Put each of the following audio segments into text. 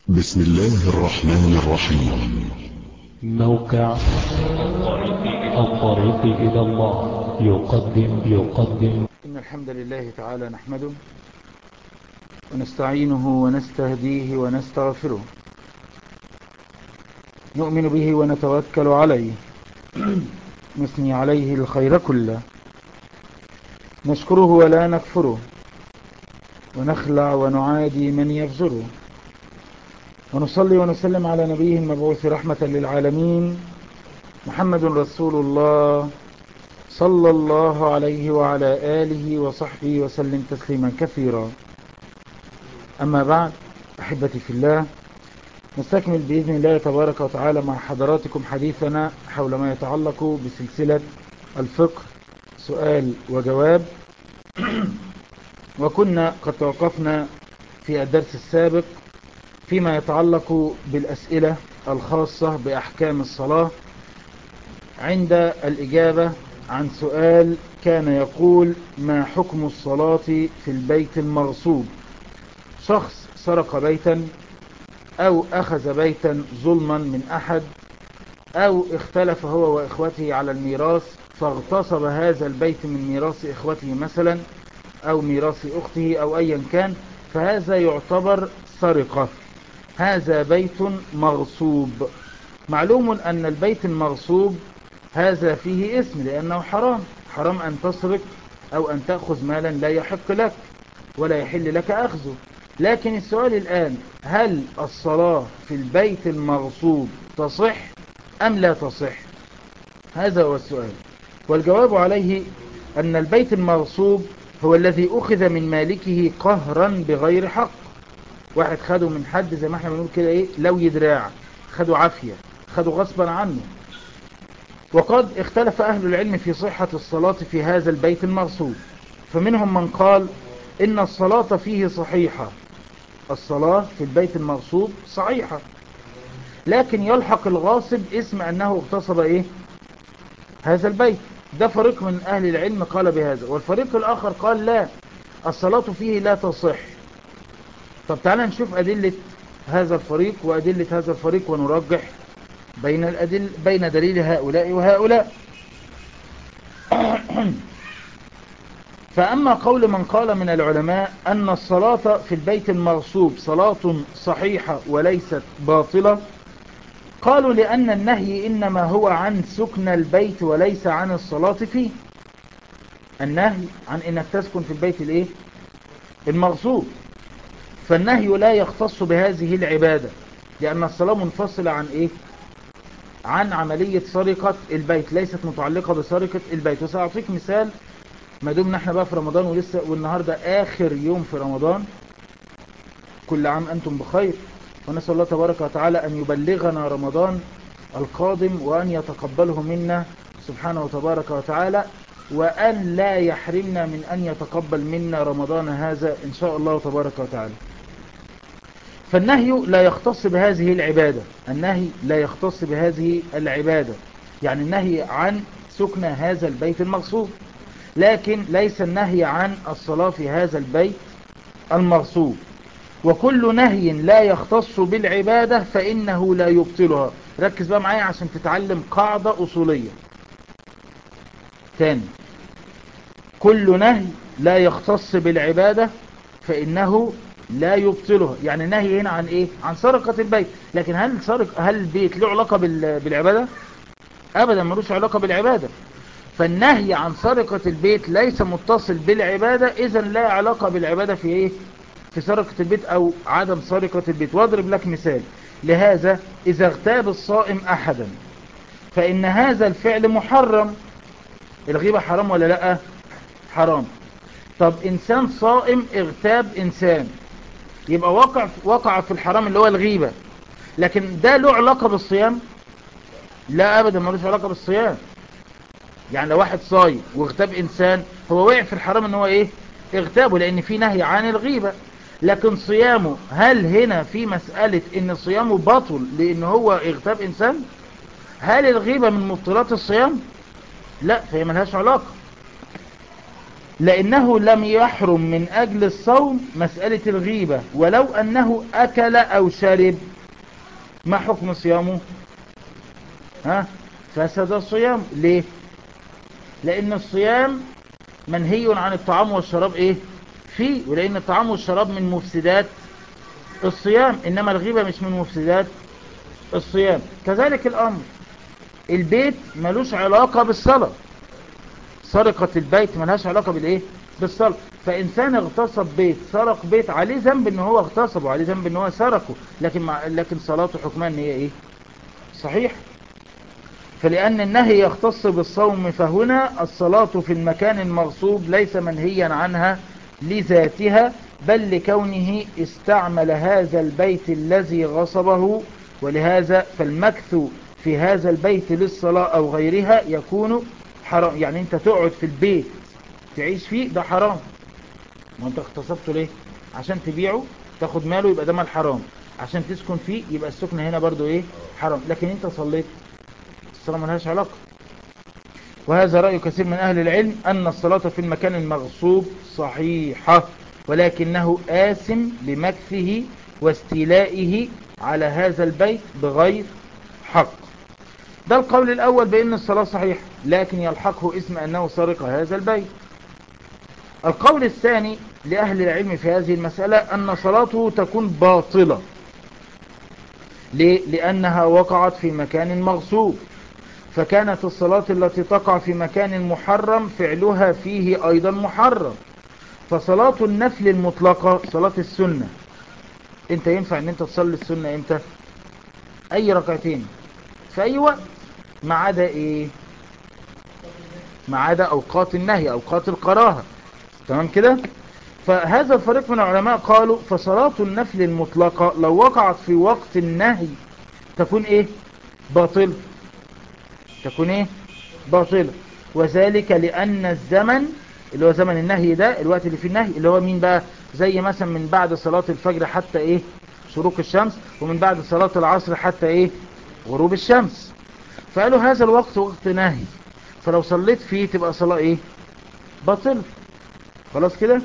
بسم الله الرحمن الرحيم موقع الطريق إلى الله يقدم يقدم إن الحمد لله تعالى نحمده ونستعينه ونستهديه ونستغفره نؤمن به ونتوكل عليه نثني عليه الخير كله نشكره ولا نكفره ونخلع ونعادي من يفجره ونصلي ونسلم على نبيه المبعوث رحمة للعالمين محمد رسول الله صلى الله عليه وعلى آله وصحبه وسلم تسليما كثيرا أما بعد أحبتي في الله نستكمل بإذن الله تبارك وتعالى مع حضراتكم حديثنا حول ما يتعلق بسلسلة الفقه سؤال وجواب وكنا قد توقفنا في الدرس السابق فيما يتعلق بالأسئلة الخاصة بأحكام الصلاة عند الإجابة عن سؤال كان يقول ما حكم الصلاة في البيت المغصوب شخص سرق بيتا أو أخذ بيتا ظلما من أحد أو اختلف هو وإخوته على الميراث فاغتصب هذا البيت من ميراث إخوته مثلا أو ميراث أخته أو أيا كان فهذا يعتبر سرقة هذا بيت مغصوب معلوم أن البيت المغصوب هذا فيه اسم لأنه حرام حرام أن تسرق أو أن تأخذ مالا لا يحق لك ولا يحل لك أخذه لكن السؤال الآن هل الصلاة في البيت المغصوب تصح أم لا تصح هذا هو السؤال والجواب عليه أن البيت المغصوب هو الذي أخذ من مالكه قهرا بغير حق واحد خده من حد زي ما احنا بنقول كده ايه لو يدراع خده عافية خده غصبا عنه وقد اختلف أهل العلم في صحة الصلاة في هذا البيت المغصوب فمنهم من قال إن الصلاة فيه صحيحة الصلاة في البيت المغصوب صحيحة لكن يلحق الغاصب اسم أنه اغتصب إيه هذا البيت ده فريق من أهل العلم قال بهذا والفريق الآخر قال لا الصلاة فيه لا تصح طب تعالى نشوف أدلة هذا الفريق وأدلة هذا الفريق ونرجح بين الأدل بين دليل هؤلاء وهؤلاء فأما قول من قال من العلماء أن الصلاة في البيت المغصوب صلاة صحيحة وليست باطلة قالوا لأن النهي إنما هو عن سكن البيت وليس عن الصلاة فيه النهي عن إنك تسكن في البيت الإيه؟ المغصوب فالنهي لا يختص بهذه العبادة لأن الصلاة منفصلة عن إيه؟ عن عملية سرقة البيت ليست متعلقة بسرقة البيت وسأعطيك مثال ما دمنا احنا بقى في رمضان ولسه والنهاردة آخر يوم في رمضان كل عام أنتم بخير ونسأل الله تبارك وتعالى أن يبلغنا رمضان القادم وأن يتقبله منا سبحانه وتبارك وتعالى وأن لا يحرمنا من أن يتقبل منا رمضان هذا إن شاء الله تبارك وتعالى فالنهي لا يختص بهذه العبادة النهي لا يختص بهذه العبادة يعني النهي عن سكن هذا البيت المغصوب لكن ليس النهي عن الصلاة في هذا البيت المغصوب وكل نهي لا يختص بالعبادة فإنه لا يبطلها ركز بقى معايا عشان تتعلم قاعدة أصولية تاني كل نهي لا يختص بالعبادة فإنه لا يبطلها يعني النهي هنا عن ايه عن سرقة البيت لكن هل سرق هل البيت له علاقة بالعبادة ابدا ملوش علاقة بالعبادة فالنهي عن سرقة البيت ليس متصل بالعبادة اذا لا علاقة بالعبادة في ايه في سرقة البيت او عدم سرقة البيت واضرب لك مثال لهذا اذا اغتاب الصائم احدا فان هذا الفعل محرم الغيبة حرام ولا لا حرام طب انسان صائم اغتاب انسان يبقى وقع وقع في الحرام اللي هو الغيبة لكن ده له علاقة بالصيام لا ابدا ملوش علاقة بالصيام يعني لو واحد صايم واغتاب انسان هو وقع في الحرام ان هو ايه اغتابه لان في نهي عن الغيبة لكن صيامه هل هنا في مسألة ان صيامه بطل لان هو اغتاب انسان هل الغيبة من مبطلات الصيام لا فهي ملهاش علاقة لأنه لم يحرم من أجل الصوم مسألة الغيبة ولو أنه أكل أو شرب ما حكم صيامه ها فسد الصيام ليه لأن الصيام منهي عن الطعام والشراب إيه فيه ولأن الطعام والشراب من مفسدات الصيام إنما الغيبة مش من مفسدات الصيام كذلك الأمر البيت ملوش علاقة بالصلاة سرقة البيت ملهاش علاقة بالايه بالصلاة فإنسان اغتصب بيت سرق بيت عليه ذنب ان هو اغتصبه عليه ذنب ان هو سرقه لكن مع لكن صلاته حكمها ان هي ايه صحيح فلأن النهي يختص بالصوم فهنا الصلاة في المكان المغصوب ليس منهيا عنها لذاتها بل لكونه استعمل هذا البيت الذي غصبه ولهذا فالمكث في هذا البيت للصلاة أو غيرها يكون حرام يعني انت تقعد في البيت تعيش فيه ده حرام ما انت اغتصبته ليه عشان تبيعه تاخد ماله يبقى ده مال حرام عشان تسكن فيه يبقى السكن هنا برضو ايه حرام لكن انت صليت الصلاة ملهاش علاقة وهذا رأي كثير من أهل العلم أن الصلاة في المكان المغصوب صحيحة ولكنه آثم بمكثه واستيلائه على هذا البيت بغير حق ده القول الأول بأن الصلاة صحيحة لكن يلحقه اسم أنه سرق هذا البيت القول الثاني لأهل العلم في هذه المسألة أن صلاته تكون باطلة ليه؟ لأنها وقعت في مكان مغصوب فكانت الصلاة التي تقع في مكان محرم فعلها فيه أيضا محرم فصلاة النفل المطلقة صلاة السنة انت ينفع ان انت تصلي السنة امتى اي ركعتين في اي وقت ما عدا ايه ما عدا اوقات النهي اوقات الكراهه تمام كده فهذا الفريق من العلماء قالوا فصلاة النفل المطلقة لو وقعت في وقت النهي تكون ايه باطل تكون ايه باطلة وذلك لان الزمن اللي هو زمن النهي ده الوقت اللي فيه النهي اللي هو مين بقى زي مثلا من بعد صلاة الفجر حتى ايه شروق الشمس ومن بعد صلاة العصر حتى ايه غروب الشمس فقالوا هذا الوقت وقت نهي فلو صليت فيه تبقى صلاة ايه باطل خلاص كده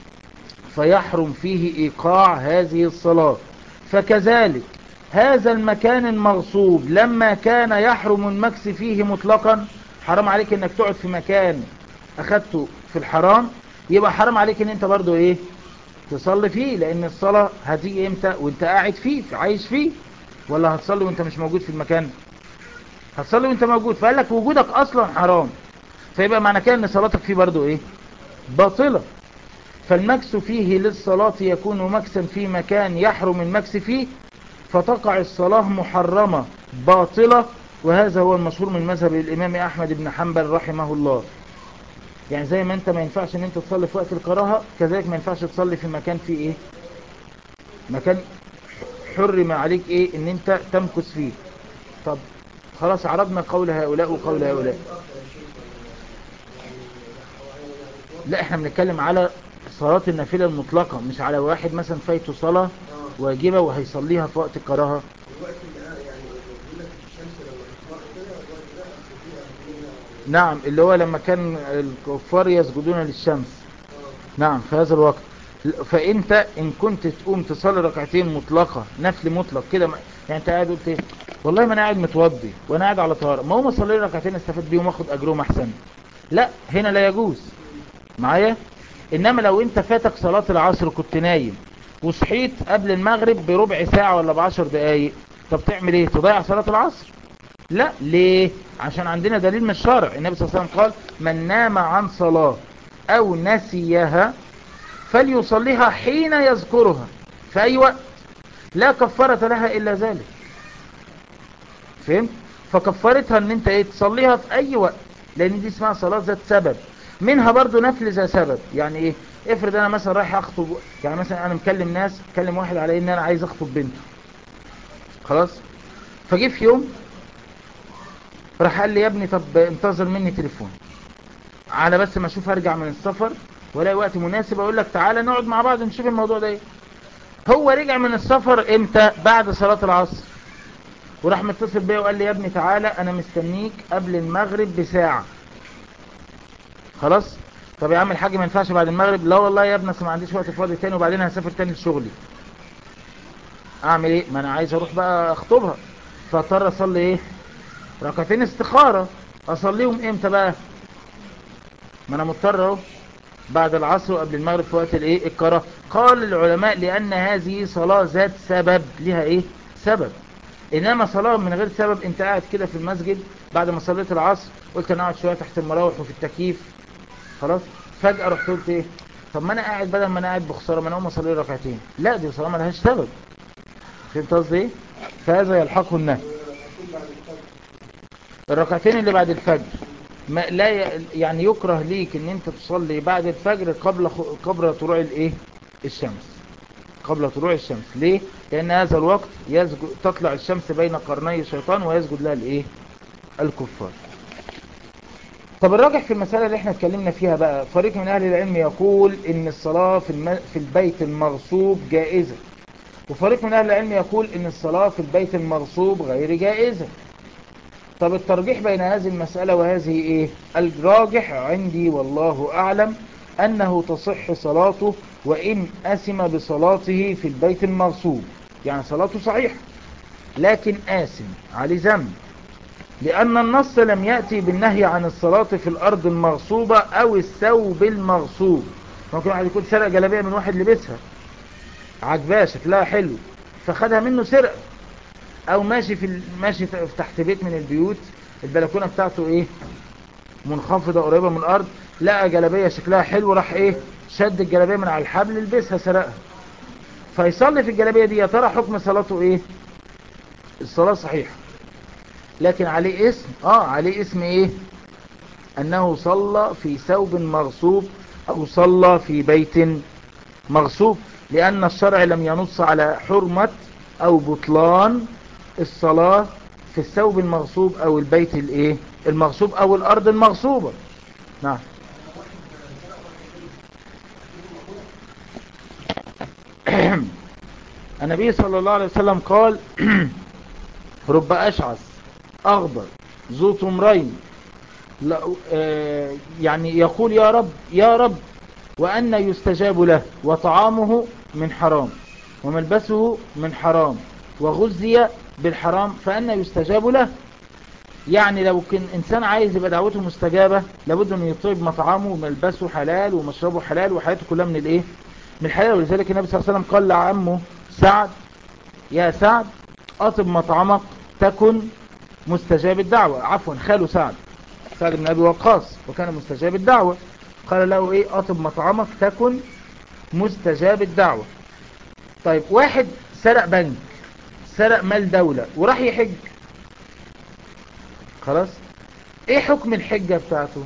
فيحرم فيه ايقاع هذه الصلاة فكذلك هذا المكان المغصوب لما كان يحرم المكس فيه مطلقا حرام عليك انك تقعد في مكان اخدته في الحرام يبقى حرام عليك ان انت برضو ايه تصلي فيه لان الصلاة هتيجي امتى وانت قاعد فيه عايش فيه ولا هتصلي وانت مش موجود في المكان هتصلي وانت موجود فقال لك وجودك اصلا حرام فيبقى معنى كده ان صلاتك فيه برضو ايه باطلة فالمكس فيه للصلاة يكون مكسا في مكان يحرم المكس فيه فتقع الصلاة محرمة باطلة وهذا هو المشهور من مذهب الامام احمد بن حنبل رحمه الله يعني زي ما انت ما ينفعش ان انت تصلي في وقت الكراهة كذلك ما ينفعش تصلي في مكان فيه ايه مكان حرم عليك ايه ان انت تمكث فيه طب خلاص عرضنا قول هؤلاء وقول هؤلاء لا احنا بنتكلم على صلاة النافلة المطلقة مش على واحد مثلا فايته صلاة واجبة وهيصليها في وقت الكراهة نعم اللي هو لما كان الكفار يسجدون للشمس نعم في هذا الوقت فانت ان كنت تقوم تصلي ركعتين مطلقة نفل مطلق كده يعني انت قاعد قلت ايه والله ما انا قاعد متوضي وانا قاعد على طهارة ما هو اصلي ركعتين استفاد بيهم واخد اجرهم احسن لا هنا لا يجوز معايا انما لو انت فاتك صلاة العصر كنت نايم وصحيت قبل المغرب بربع ساعة ولا بعشر دقايق طب تعمل ايه تضيع صلاة العصر لا ليه عشان عندنا دليل من الشارع النبي صلى الله عليه وسلم قال من نام عن صلاة او نسيها فليصليها حين يذكرها في اي وقت لا كفارة لها الا ذلك فهمت فكفرتها ان انت ايه تصليها في اي وقت لان دي اسمها صلاة ذات سبب منها برضو نفل ذات سبب يعني ايه افرض انا مثلا رايح اخطب يعني مثلا انا مكلم ناس مكلم واحد على ان انا عايز اخطب بنته خلاص فجي في يوم راح قال لي يا ابني طب انتظر مني تليفون على بس ما اشوف ارجع من السفر ولاقي وقت مناسب اقول لك تعالى نقعد مع بعض نشوف الموضوع ده ايه هو رجع من السفر امتى بعد صلاة العصر وراح متصل بيا وقال لي يا ابني تعالى انا مستنيك قبل المغرب بساعة خلاص طب يا عم الحاج ما ينفعش بعد المغرب لا والله يا ابني أصل ما عنديش وقت فاضي تاني وبعدين هسافر تاني لشغلي اعمل ايه ما انا عايز اروح بقى اخطبها فاضطر اصلي ايه ركعتين استخارة اصليهم امتى بقى ما انا مضطر اهو بعد العصر وقبل المغرب في وقت الايه الكراهه قال العلماء لان هذه صلاة ذات سبب لها ايه سبب انما صلاة من غير سبب انت قاعد كده في المسجد بعد ما صليت العصر قلت انا اقعد شوية تحت المراوح وفي التكييف خلاص فجأة رحت قلت ايه طب ما انا قاعد بدل ما انا قاعد بخسارة ما انا اقوم اصلي ركعتين لا دي صلاة ما لهاش سبب فهمت قصدي ايه فهذا يلحقه النهي الركعتين اللي بعد الفجر ما لا ي... يعني يكره ليك ان انت تصلي بعد الفجر قبل خ... قبل طلوع الايه الشمس قبل طلوع الشمس ليه لان هذا الوقت يسجد تطلع الشمس بين قرني الشيطان ويسجد لها الايه الكفار طب الراجح في المسألة اللي احنا اتكلمنا فيها بقى فريق من اهل العلم يقول ان الصلاة في, الم... في البيت المغصوب جائزة وفريق من اهل العلم يقول ان الصلاة في البيت المغصوب غير جائزة طب الترجيح بين هذه المسألة وهذه ايه الراجح عندي والله اعلم انه تصح صلاته وان اسم بصلاته في البيت المغصوب يعني صلاته صحيحة لكن آسم على ذنب لأن النص لم يأتي بالنهي عن الصلاة في الأرض المغصوبة أو الثوب المغصوب ممكن واحد يكون سرق جلابية من واحد لبسها عجباه شكلها حلو فخدها منه سرقة او ماشي في ماشي تحت بيت من البيوت البلكونه بتاعته ايه منخفضه قريبه من الارض لقى جلابيه شكلها حلو راح ايه شد الجلابيه من على الحبل لبسها سرقها فيصلي في الجلابيه دي يا ترى حكم صلاته ايه الصلاه صحيحه لكن عليه اسم اه عليه اسم ايه انه صلى في ثوب مغصوب او صلى في بيت مغصوب لان الشرع لم ينص على حرمه او بطلان الصلاة في الثوب المغصوب او البيت الايه المغصوب او الارض المغصوبة نعم النبي صلى الله عليه وسلم قال رب اشعث اغبر ذو طمرين يعني يقول يا رب يا رب وأن يستجاب له وطعامه من حرام وملبسه من حرام وغزي بالحرام فأنا يستجاب له يعني لو كان إنسان عايز يبقى دعوته مستجابة لابد أن يطيب مطعمه وملبسه حلال ومشربه حلال وحياته كلها من الإيه من الحلال ولذلك النبي صلى الله عليه وسلم قال لعمه سعد يا سعد أطب مطعمك تكن مستجاب الدعوة عفوا خاله سعد سعد بن أبي وقاص وكان مستجاب الدعوة قال له إيه أطب مطعمك تكن مستجاب الدعوة طيب واحد سرق بنك سرق مال دولة وراح يحج خلاص ايه حكم الحجة بتاعته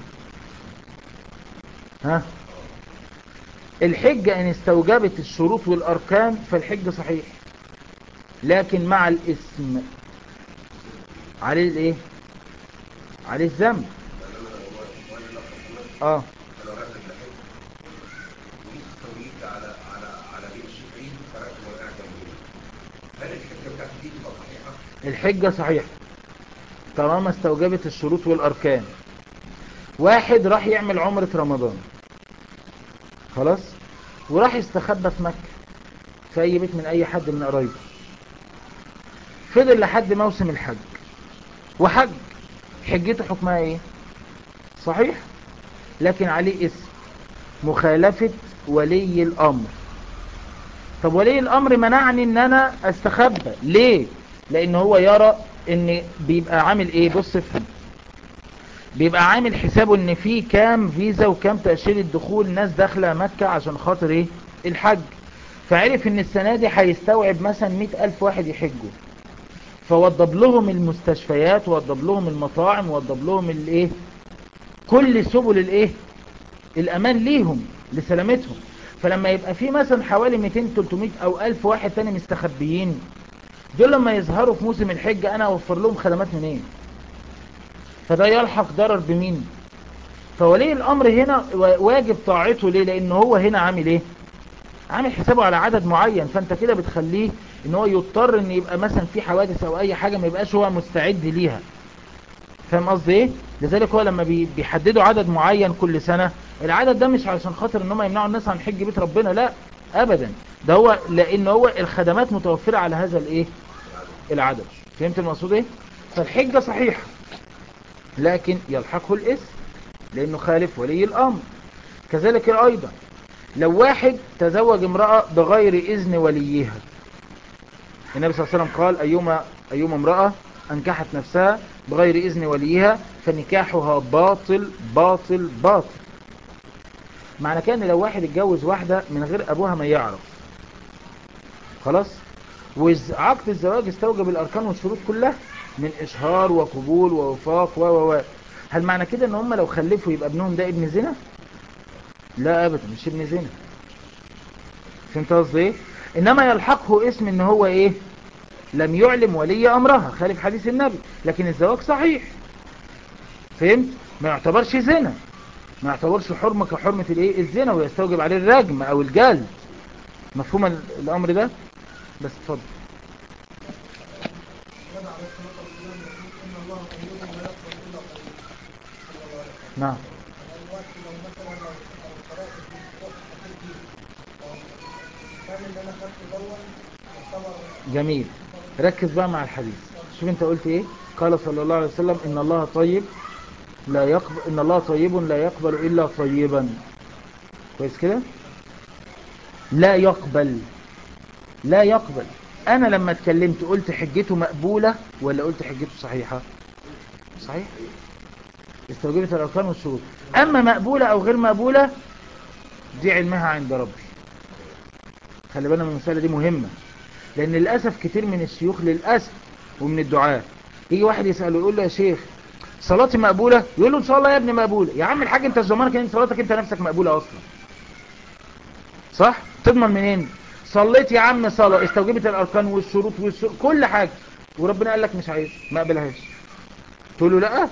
ها الحجة ان استوجبت الشروط والاركان فالحج صحيح لكن مع الاسم عليه الايه عليه الذنب اه الحجة صحيحة طالما استوجبت الشروط والأركان واحد راح يعمل عمرة رمضان خلاص وراح يستخبى في مكة في أي بيت من أي حد من قرايبه فضل لحد موسم الحج وحج حجته حكمها ايه صحيح لكن عليه اسم مخالفة ولي الأمر طب ولي الأمر منعني ان انا استخبى ليه لان هو يرى ان بيبقى عامل ايه بص افهم بيبقى عامل حسابه ان في كام فيزا وكام تأشيرة دخول ناس داخلة مكة عشان خاطر ايه الحج فعرف ان السنة دي هيستوعب مثلا مئة الف واحد يحجوا فوضب لهم المستشفيات ووضب لهم المطاعم ووضب لهم الايه كل سبل الايه الامان ليهم لسلامتهم فلما يبقى في مثلا حوالي 200 300 او 1000 واحد تاني مستخبيين دول لما يظهروا في موسم الحج انا اوفر لهم خدمات منين فده يلحق ضرر بمين فولي الامر هنا واجب طاعته ليه لان هو هنا عامل ايه عامل حسابه على عدد معين فانت كده بتخليه ان هو يضطر ان يبقى مثلا في حوادث او اي حاجة ما يبقاش هو مستعد ليها فاهم قصدي ايه لذلك هو لما بيحددوا عدد معين كل سنة العدد ده مش علشان خاطر ان هم يمنعوا الناس عن حج بيت ربنا لا ابدا ده هو لان هو الخدمات متوفرة على هذا الايه العدد فهمت المقصود ايه فالحجة صحيحة لكن يلحقه الاسم لانه خالف ولي الامر كذلك ايضا لو واحد تزوج امرأة بغير اذن وليها النبي صلى الله عليه وسلم قال ايما ايما امرأة انكحت نفسها بغير اذن وليها فنكاحها باطل باطل باطل معنى كان لو واحد اتجوز واحدة من غير ابوها ما يعرف خلاص وعقد الزواج استوجب الاركان والشروط كلها من اشهار وقبول ووفاق و و هل معنى كده ان هم لو خلفوا يبقى ابنهم ده ابن زنا لا ابدا مش ابن زنا فهمت قصدي ايه انما يلحقه اسم ان هو ايه لم يعلم ولي امرها خالف حديث النبي لكن الزواج صحيح فهمت ما يعتبرش زنا ما يعتبرش حرمة كحرمة الايه الزنا ويستوجب عليه الرجم او الجلد مفهوم الامر ده بس اتفضل نعم جميل ركز بقى مع الحديث شوف انت قلت ايه قال صلى الله عليه وسلم ان الله طيب لا يقبل ان الله طيب لا يقبل الا طيبا كويس كده لا يقبل لا يقبل انا لما اتكلمت قلت حجته مقبولة ولا قلت حجته صحيحة صحيح استوجبت الاركان والشروط اما مقبولة او غير مقبولة دي علمها عند ربي خلي بالنا من المسألة دي مهمة لان للأسف كتير من الشيوخ للأسف ومن الدعاء يجي واحد يسأله يقول له يا شيخ صلاتي مقبولة يقول له ان شاء الله يا ابني مقبولة يا عم الحاج انت زمانك ان صلاتك انت نفسك مقبولة اصلا صح تضمن منين صليت يا عم صلاة استوجبت الاركان والشروط والشروط كل حاجة وربنا قال لك مش عايز ما قبلهاش تقول له لا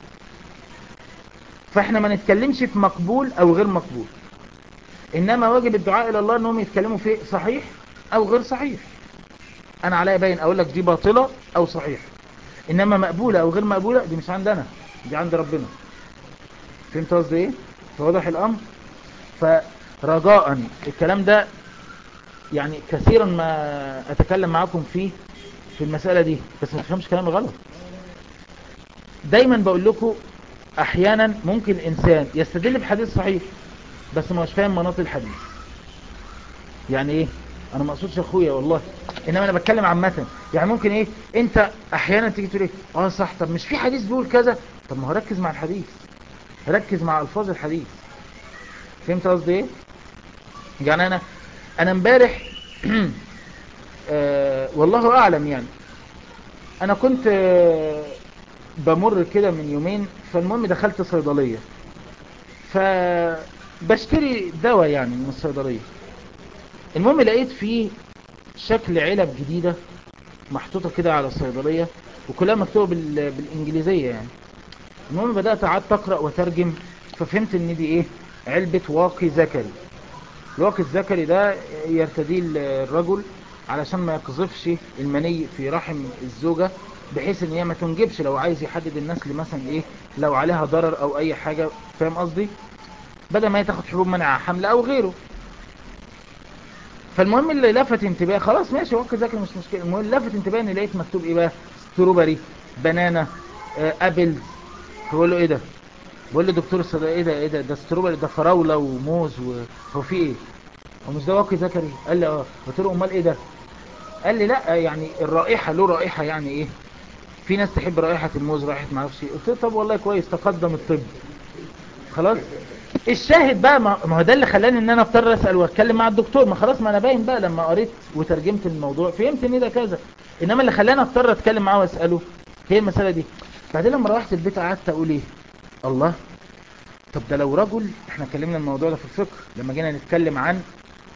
فاحنا ما نتكلمش في مقبول او غير مقبول انما واجب الدعاء الى الله انهم يتكلموا في صحيح او غير صحيح انا عليا باين اقول لك دي باطلة او صحيح انما مقبولة او غير مقبولة دي مش عندنا دي عند ربنا فهمت قصدي ايه فواضح الامر فرجاء الكلام ده يعني كثيرا ما اتكلم معاكم فيه في المسألة دي بس ما تفهمش كلامي غلط دايما بقول لكم احيانا ممكن الانسان يستدل بحديث صحيح بس ما مش فاهم مناط الحديث يعني ايه انا ما اقصدش اخويا والله انما انا بتكلم عامه يعني ممكن ايه انت احيانا تيجي تقول ايه اه صح طب مش في حديث بيقول كذا طب ما هو ركز مع الحديث ركز مع الفاظ الحديث فهمت قصدي ايه يعني انا انا امبارح آه والله اعلم يعني انا كنت آه بمر كده من يومين فالمهم دخلت صيدليه فبشتري دواء يعني من الصيدليه المهم لقيت فيه شكل علب جديدة محطوطة كده على الصيدلية وكلها مكتوبة بال... بالانجليزية يعني المهم بدأت قعدت اقرأ وترجم ففهمت ان دي ايه علبة واقي ذكري الواقي الذكري ده يرتديه الرجل علشان ما يقذفش المني في رحم الزوجة بحيث ان هي ما تنجبش لو عايز يحدد النسل مثلا ايه لو عليها ضرر او اي حاجة فاهم قصدي بدل ما هي تاخد حبوب منع حمل او غيره فالمهم اللي لفت انتباهي خلاص ماشي واقع ذاكر مش مشكله المهم لفت انتباهي ان لقيت مكتوب ايه بقى ستروبري بنانا آه ابل بقول له ايه ده بقول له دكتور الصدى ايه ده ايه ده ده ستروبري ده فراوله وموز هو في ايه هو مش ده واقي ذكري قال لي اه قلت له امال ايه ده قال لي لا يعني الرائحه له رائحه يعني ايه في ناس تحب رائحه الموز رائحه ما اعرفش قلت له طب والله كويس تقدم الطب خلاص الشاهد بقى ما هو ده اللي خلاني ان انا اضطر اسال واتكلم مع الدكتور ما خلاص ما انا باين بقى لما قريت وترجمت الموضوع فهمت ان ده كذا انما اللي خلاني اضطر اتكلم معاه واساله هي المساله دي بعدين لما روحت البيت قعدت اقول ايه الله طب ده لو رجل احنا اتكلمنا الموضوع ده في الفقه لما جينا نتكلم عن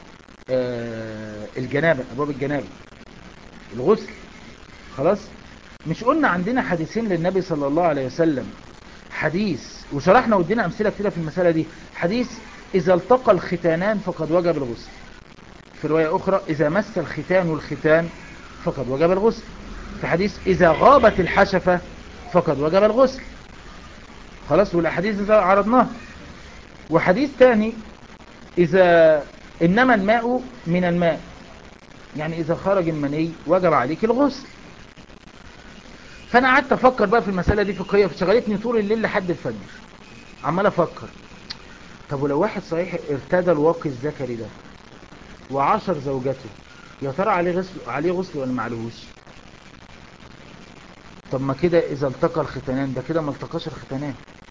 آه الجنابه ابواب الجنابه الغسل خلاص مش قلنا عندنا حديثين للنبي صلى الله عليه وسلم حديث وشرحنا ودينا أمثلة كتيرة في المسألة دي حديث إذا التقى الختانان فقد وجب الغسل في رواية أخرى إذا مس الختان والختان فقد وجب الغسل في حديث إذا غابت الحشفة فقد وجب الغسل خلاص والأحاديث إذا عرضناها وحديث تاني إذا إنما الماء من الماء يعني إذا خرج المني وجب عليك الغسل فأنا قعدت أفكر بقى في المسألة دي فقهية فشغلتني طول الليل لحد الفجر عمال أفكر طب ولو واحد صحيح ارتدى الواقي الذكري ده وعشر زوجته يا ترى عليه غسل عليه غسل ولا معلهوش طب ما كده إذا التقى الختانان ده كده ما التقاش الختانان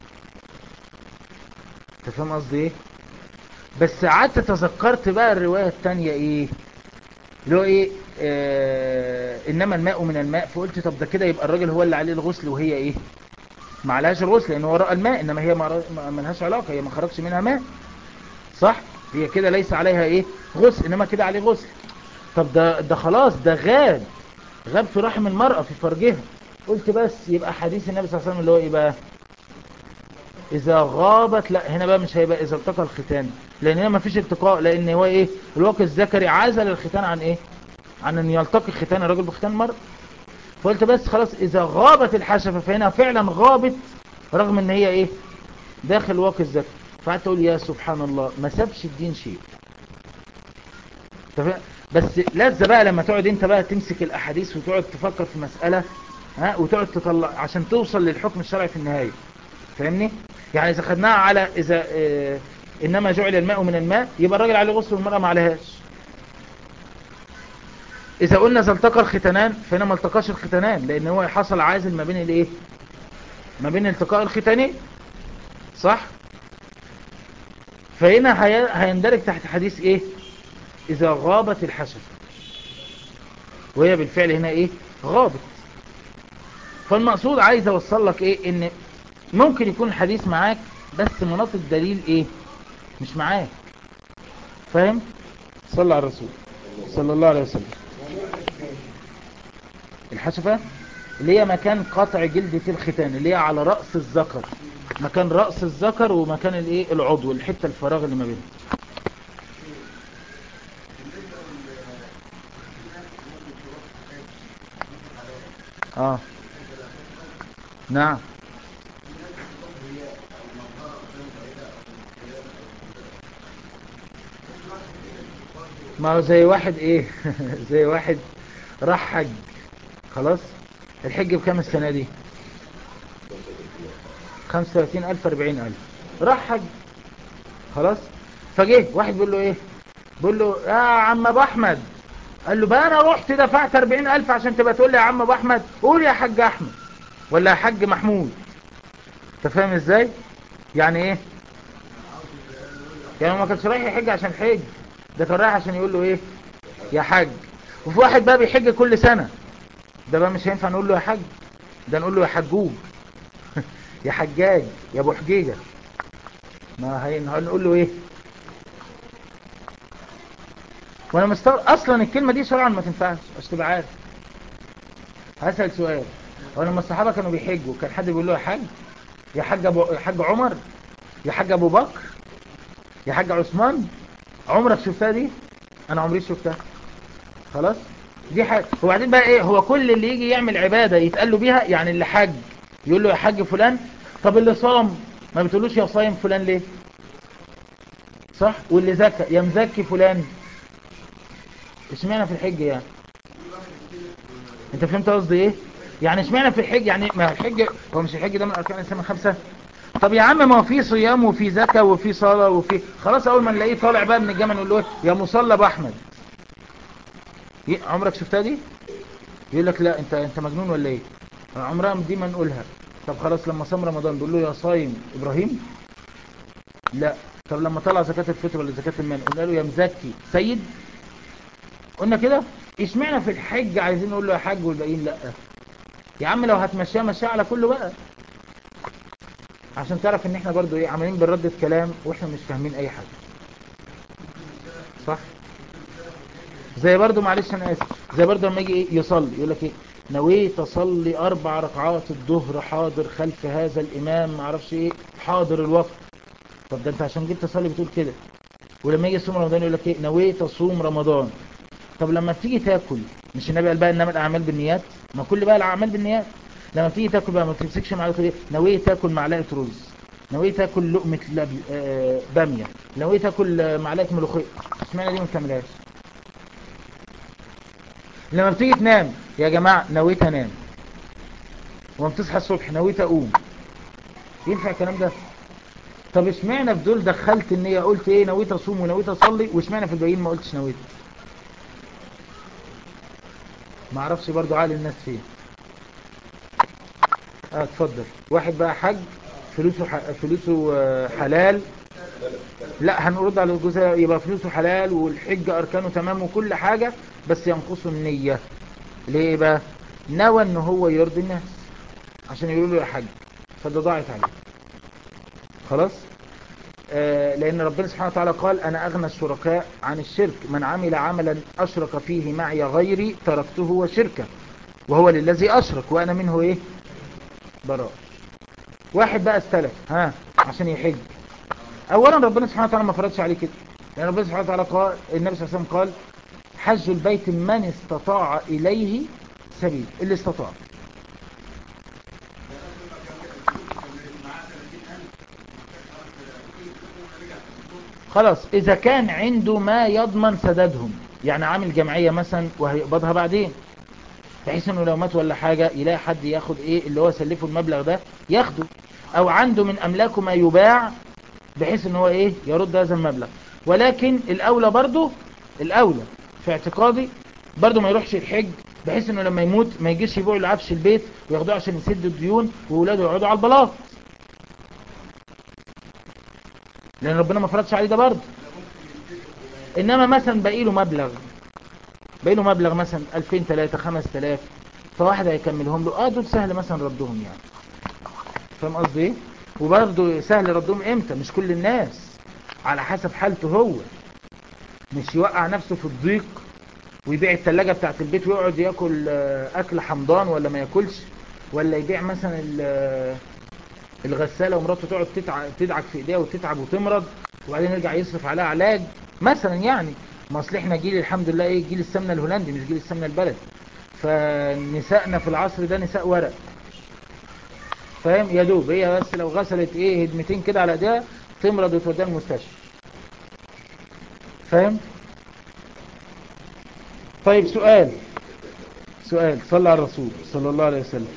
انت فاهم قصدي ايه بس قعدت تذكرت بقى الرواية التانية ايه اللي هو ايه آه انما الماء من الماء فقلت طب ده كده يبقى الراجل هو اللي عليه الغسل وهي ايه ما عليهاش الغسل لان هو رأى الماء انما هي ما ما لهاش علاقة هي ما خرجش منها ماء صح هي كده ليس عليها ايه غسل انما كده عليه غسل طب ده ده خلاص ده غاب غاب في رحم المرأة في فرجها قلت بس يبقى حديث النبي صلى الله عليه وسلم اللي هو ايه بقى اذا غابت لا هنا بقى مش هيبقى اذا التقى الختان لان هنا مفيش التقاء لان هو ايه الواقع الذكري عزل الختان عن ايه عن ان يلتقي ختان الرجل بختان المرأة فقلت بس خلاص اذا غابت الحشفة فهنا فعلا غابت رغم ان هي ايه داخل الواقع الذكري فقعدت اقول يا سبحان الله ما سابش الدين شيء بس لذة بقى لما تقعد انت بقى تمسك الاحاديث وتقعد تفكر في مسألة ها وتقعد تطلع عشان توصل للحكم الشرعي في النهاية فاهمني يعني اذا خدناها على اذا اه انما جعل الماء من الماء يبقى الراجل عليه غسل والمرأة ما عليهاش اذا قلنا اذا التقى الختانان فهنا ما التقاش الختانان لان هو حصل عازل ما بين الايه ما بين التقاء الختانين صح فهنا هيندرج تحت حديث ايه اذا غابت الحشفة وهي بالفعل هنا ايه غابت فالمقصود عايز اوصل لك ايه ان ممكن يكون الحديث معاك بس مناط الدليل ايه مش معاك فاهم صلى على الرسول صلى الله عليه وسلم الحشفة اللي هي مكان قطع جلدة الختان اللي هي على رأس الذكر مكان رأس الذكر ومكان الايه العضو الحتة الفراغ اللي ما بينهم اه نعم ما هو زي واحد ايه زي واحد راح حج خلاص الحج بكام السنة دي خمسة وثلاثين الف اربعين الف راح حج خلاص فجيه واحد بيقول له ايه بيقول له يا عم ابو احمد قال له بقى انا رحت دفعت اربعين الف عشان تبقى تقول لي يا عم ابو احمد قول يا حاج احمد ولا يا حاج محمود انت فاهم ازاي يعني ايه يعني ما كانش رايح يحج عشان حج ده كان رايح عشان يقول له ايه يا حاج وفي واحد بقى بيحج كل سنة ده بقى مش هينفع نقول له يا حج ده نقول له يا حجوج يا حجاج يا ابو حجيجة ما هي نقول له ايه وانا مستغرب اصلا الكلمة دي شرعا ما تنفعش عشان تبقى عارف هسأل سؤال هو لما الصحابة كانوا بيحجوا كان حد بيقول له يا حاج يا حاج ابو يا حاج عمر يا حاج ابو بكر يا حاج عثمان عمرك شفتها دي انا عمري شفتها خلاص دي حاجة وبعدين بقى ايه هو كل اللي يجي يعمل عبادة يتقال له بيها يعني اللي حج يقول له يا حج فلان طب اللي صام ما بتقولوش يا صايم فلان ليه صح واللي زكى يا مزكي فلان اشمعنى في الحج يعني انت فهمت قصدي ايه يعني اشمعنى في الحج يعني ما الحج هو مش الحج ده من اركان الاسلام الخمسه طب يا عم ما هو في صيام وفي زكاه وفي صلاه وفي خلاص اول ما نلاقيه طالع بقى من الجامع نقول له يا مصلى ابو احمد عمرك شفتها دي يقول لك لا انت انت مجنون ولا ايه عمرها دي ما نقولها طب خلاص لما صام رمضان بيقول له يا صايم ابراهيم لا طب لما طلع زكاه الفطر ولا زكاه المال قلنا له يا مزكي سيد قلنا كده اشمعنى في الحج عايزين نقول له يا حاج والباقيين لا يا عم لو هتمشيها مشيها على كله بقى عشان تعرف ان احنا برضو ايه عمالين بنردد كلام واحنا مش فاهمين اي حاجة صح زي برضو معلش انا اسف زي برضو لما يجي ايه يصلي يقول لك ايه نويت اصلي اربع ركعات الظهر حاضر خلف هذا الامام معرفش ايه حاضر الوقت طب ده انت عشان جيت تصلي بتقول كده ولما يجي يصوم رمضان يقول لك ايه نويت اصوم رمضان طب لما تيجي تاكل مش النبي قال بقى انما الاعمال بالنيات ما كل بقى الاعمال بالنيات لما تيجي تاكل بقى ما تمسكش معلقه ايه نويت تاكل معلقه رز نويت اكل لقمة لب... آه، بامية نويت اكل آه، معلقة ملوخية اشمعنى دي ما بتعملهاش لما بتيجي تنام يا جماعة نويت انام وما بتصحى الصبح نويت اقوم ينفع الكلام ده طب اشمعنى في دول دخلت النية قلت ايه نويت اصوم ونويت اصلي واشمعنى في الباقيين ما قلتش نويت ما اعرفش برضو عقل الناس فين اه اتفضل واحد بقى حج فلوسه ح... فلوسه آه، حلال لا هنرد على الجزء يبقى فلوسه حلال والحج اركانه تمام وكل حاجة بس ينقصه النية ليه بقى نوى ان هو يرضي الناس عشان يقولوا له يا حج فده ضاعت عليه خلاص آه لان ربنا سبحانه وتعالى قال انا اغنى الشركاء عن الشرك من عمل عملا اشرك فيه معي غيري تركته وشركه وهو للذي اشرك وانا منه ايه براء واحد بقى استلف ها عشان يحج اولا ربنا سبحانه وتعالى ما فرضش عليه كده لان ربنا سبحانه وتعالى قال النبي صلى الله عليه وسلم قال حج البيت من استطاع اليه سبيل اللي استطاع خلاص اذا كان عنده ما يضمن سدادهم يعني عامل جمعية مثلا وهيقبضها بعدين بحيث انه لو مات ولا حاجة يلاقي حد ياخد ايه اللي هو سلفه المبلغ ده ياخده او عنده من املاكه ما يباع بحيث ان هو ايه يرد هذا المبلغ ولكن الاولى برضو الاولى في اعتقادي برضو ما يروحش الحج بحيث انه لما يموت ما يجيش يبيعوا العفش البيت وياخدوه عشان يسدوا الديون وولاده يقعدوا على البلاط لان ربنا ما فرضش عليه ده برضه انما مثلا باقي له مبلغ باقي له مبلغ مثلا 2000 3 5000 فواحد هيكملهم له اه دول سهل مثلا ردهم يعني فاهم قصدي ايه وبرضه سهل ردهم امتى مش كل الناس على حسب حالته هو مش يوقع نفسه في الضيق ويبيع التلاجة بتاعت البيت ويقعد ياكل آه، اكل حمضان ولا ما ياكلش ولا يبيع مثلا ال- الغسالة ومراته تقعد تتع- تدعك في ايديها وتتعب وتمرض وبعدين يرجع يصرف عليها علاج مثلا يعني ما اصل احنا جيل الحمد لله ايه جيل السمنة الهولندي مش جيل السمنة البلدي فنسائنا في العصر ده نساء ورق فاهم يا دوب هي بس لو غسلت ايه هدمتين كده على ايديها تمرض وتوديها المستشفى فاهم طيب سؤال سؤال صلى على الرسول صلى الله عليه وسلم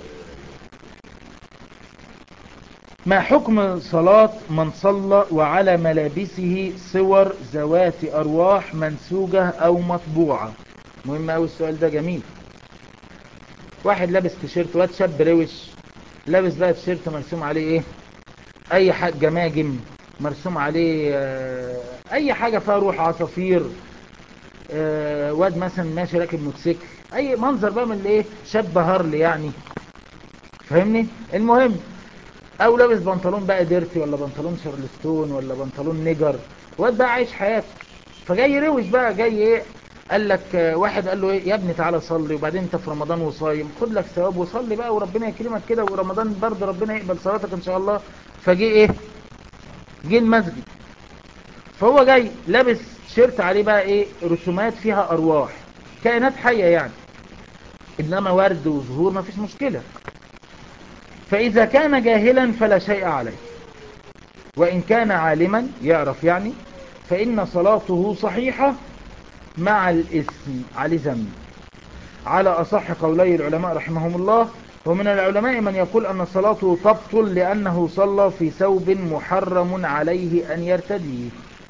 ما حكم صلاة من صلى وعلى ملابسه صور ذوات أرواح منسوجة أو مطبوعة مهم أوي السؤال ده جميل واحد لابس تيشيرت واد شاب روش لابس بقى تيشيرت مرسوم عليه ايه اي حاجة جماجم مرسوم عليه آه، اي حاجة فيها روح عصافير آه، واد مثلا ماشي راكب موتوسيكل اي منظر بقى من اللي ايه شاب هارلي يعني فاهمني المهم او لابس بنطلون بقى ديرتي ولا بنطلون شارلستون ولا بنطلون نيجر واد بقى عايش حياته فجاي روش بقى جاي ايه قال لك آه، واحد قال له ايه يا ابني تعالى صلي وبعدين انت في رمضان وصايم خد لك ثواب وصلي بقى وربنا يكرمك كده ورمضان برضه ربنا يقبل صلاتك ان شاء الله فجه ايه جه المسجد فهو جاي لابس شيرت عليه بقى ايه رسومات فيها ارواح كائنات حية يعني انما ورد وزهور ما فيش مشكلة فاذا كان جاهلا فلا شيء عليه وان كان عالما يعرف يعني فان صلاته صحيحة مع الاسم على ذنب على اصح قولي العلماء رحمهم الله ومن العلماء من يقول ان صلاته تبطل لانه صلى في ثوب محرم عليه ان يرتديه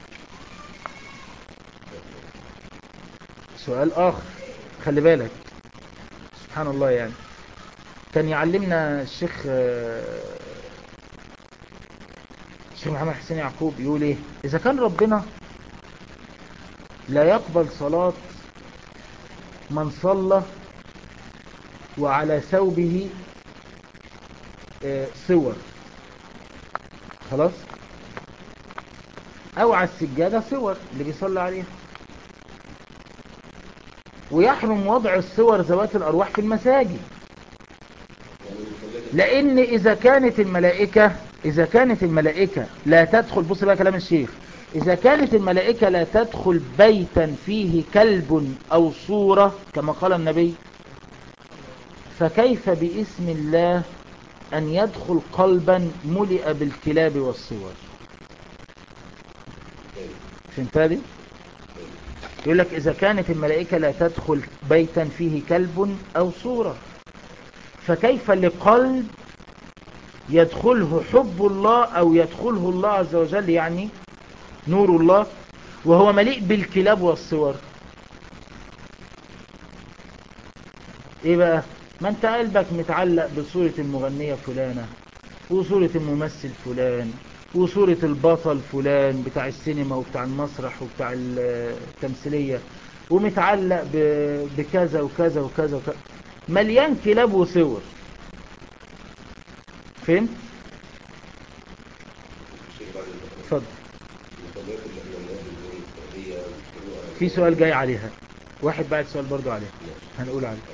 سؤال اخر خلي بالك سبحان الله يعني كان يعلمنا الشيخ آه، الشيخ محمد حسين يعقوب يقول ايه اذا كان ربنا لا يقبل صلاة من صلى وعلى ثوبه آه، صور خلاص او على السجادة صور اللي بيصلى عليها ويحرم وضع الصور ذوات الارواح في المساجد لان اذا كانت الملائكة اذا كانت الملائكة لا تدخل بص بقى كلام الشيخ اذا كانت الملائكة لا تدخل بيتا فيه كلب او صورة كما قال النبي فكيف باسم الله أن يدخل قلبا ملئ بالكلاب والصور فهمت هذه؟ يقول لك إذا كانت الملائكة لا تدخل بيتا فيه كلب أو صورة فكيف لقلب يدخله حب الله أو يدخله الله عز وجل يعني نور الله وهو مليء بالكلاب والصور ايه بقى ما انت قلبك متعلق بصورة المغنية فلانة وصورة الممثل فلان وصورة البطل فلان بتاع السينما وبتاع المسرح وبتاع التمثيلية ومتعلق ب- بكذا وكذا وكذا وكذا مليان كلاب وصور فهمت؟ اتفضل في سؤال جاي عليها واحد بعد سؤال برضو عليها هنقول عليه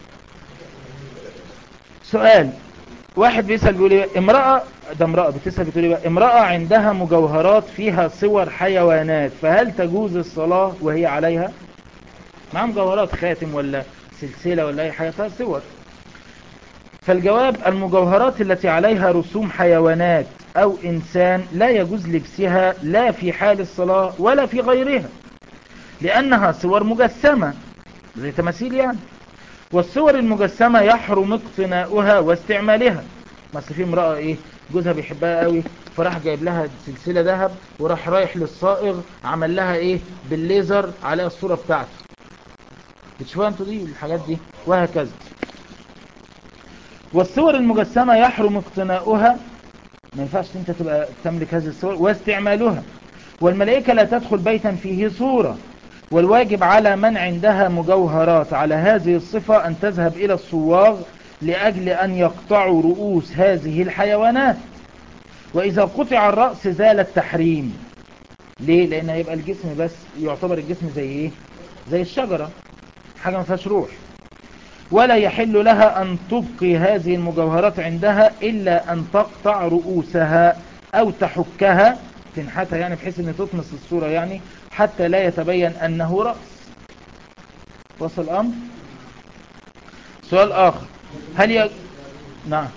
سؤال واحد بيسأل بيقول ايه امرأة ده امرأة بتسأل بتقول ايه بقى امرأة عندها مجوهرات فيها صور حيوانات فهل تجوز الصلاة وهي عليها مع مجوهرات خاتم ولا سلسلة ولا اي حاجة فيها صور فالجواب المجوهرات التي عليها رسوم حيوانات او انسان لا يجوز لبسها لا في حال الصلاة ولا في غيرها لانها صور مجسمة زي تماثيل يعني والصور المجسمة يحرم اقتناؤها واستعمالها مثل في امرأة ايه جوزها بيحبها قوي فراح جايب لها سلسلة ذهب وراح رايح للصائغ عمل لها ايه بالليزر عليها الصورة بتاعته بتشوفها انتوا دي الحاجات دي وهكذا والصور المجسمة يحرم اقتناؤها ما ينفعش انت تبقى تملك هذه الصور واستعمالها والملائكة لا تدخل بيتا فيه صورة والواجب على من عندها مجوهرات على هذه الصفة أن تذهب إلى الصواغ لأجل أن يقطعوا رؤوس هذه الحيوانات وإذا قطع الرأس زال التحريم ليه؟ لأن هيبقى الجسم بس يعتبر الجسم زي إيه؟ زي الشجرة حاجة ما فيهاش روح ولا يحل لها أن تبقي هذه المجوهرات عندها إلا أن تقطع رؤوسها أو تحكها تنحتها يعني بحيث أن تطمس الصورة يعني حتى لا يتبين أنه رأس وصل الأمر سؤال آخر هل ي... نعم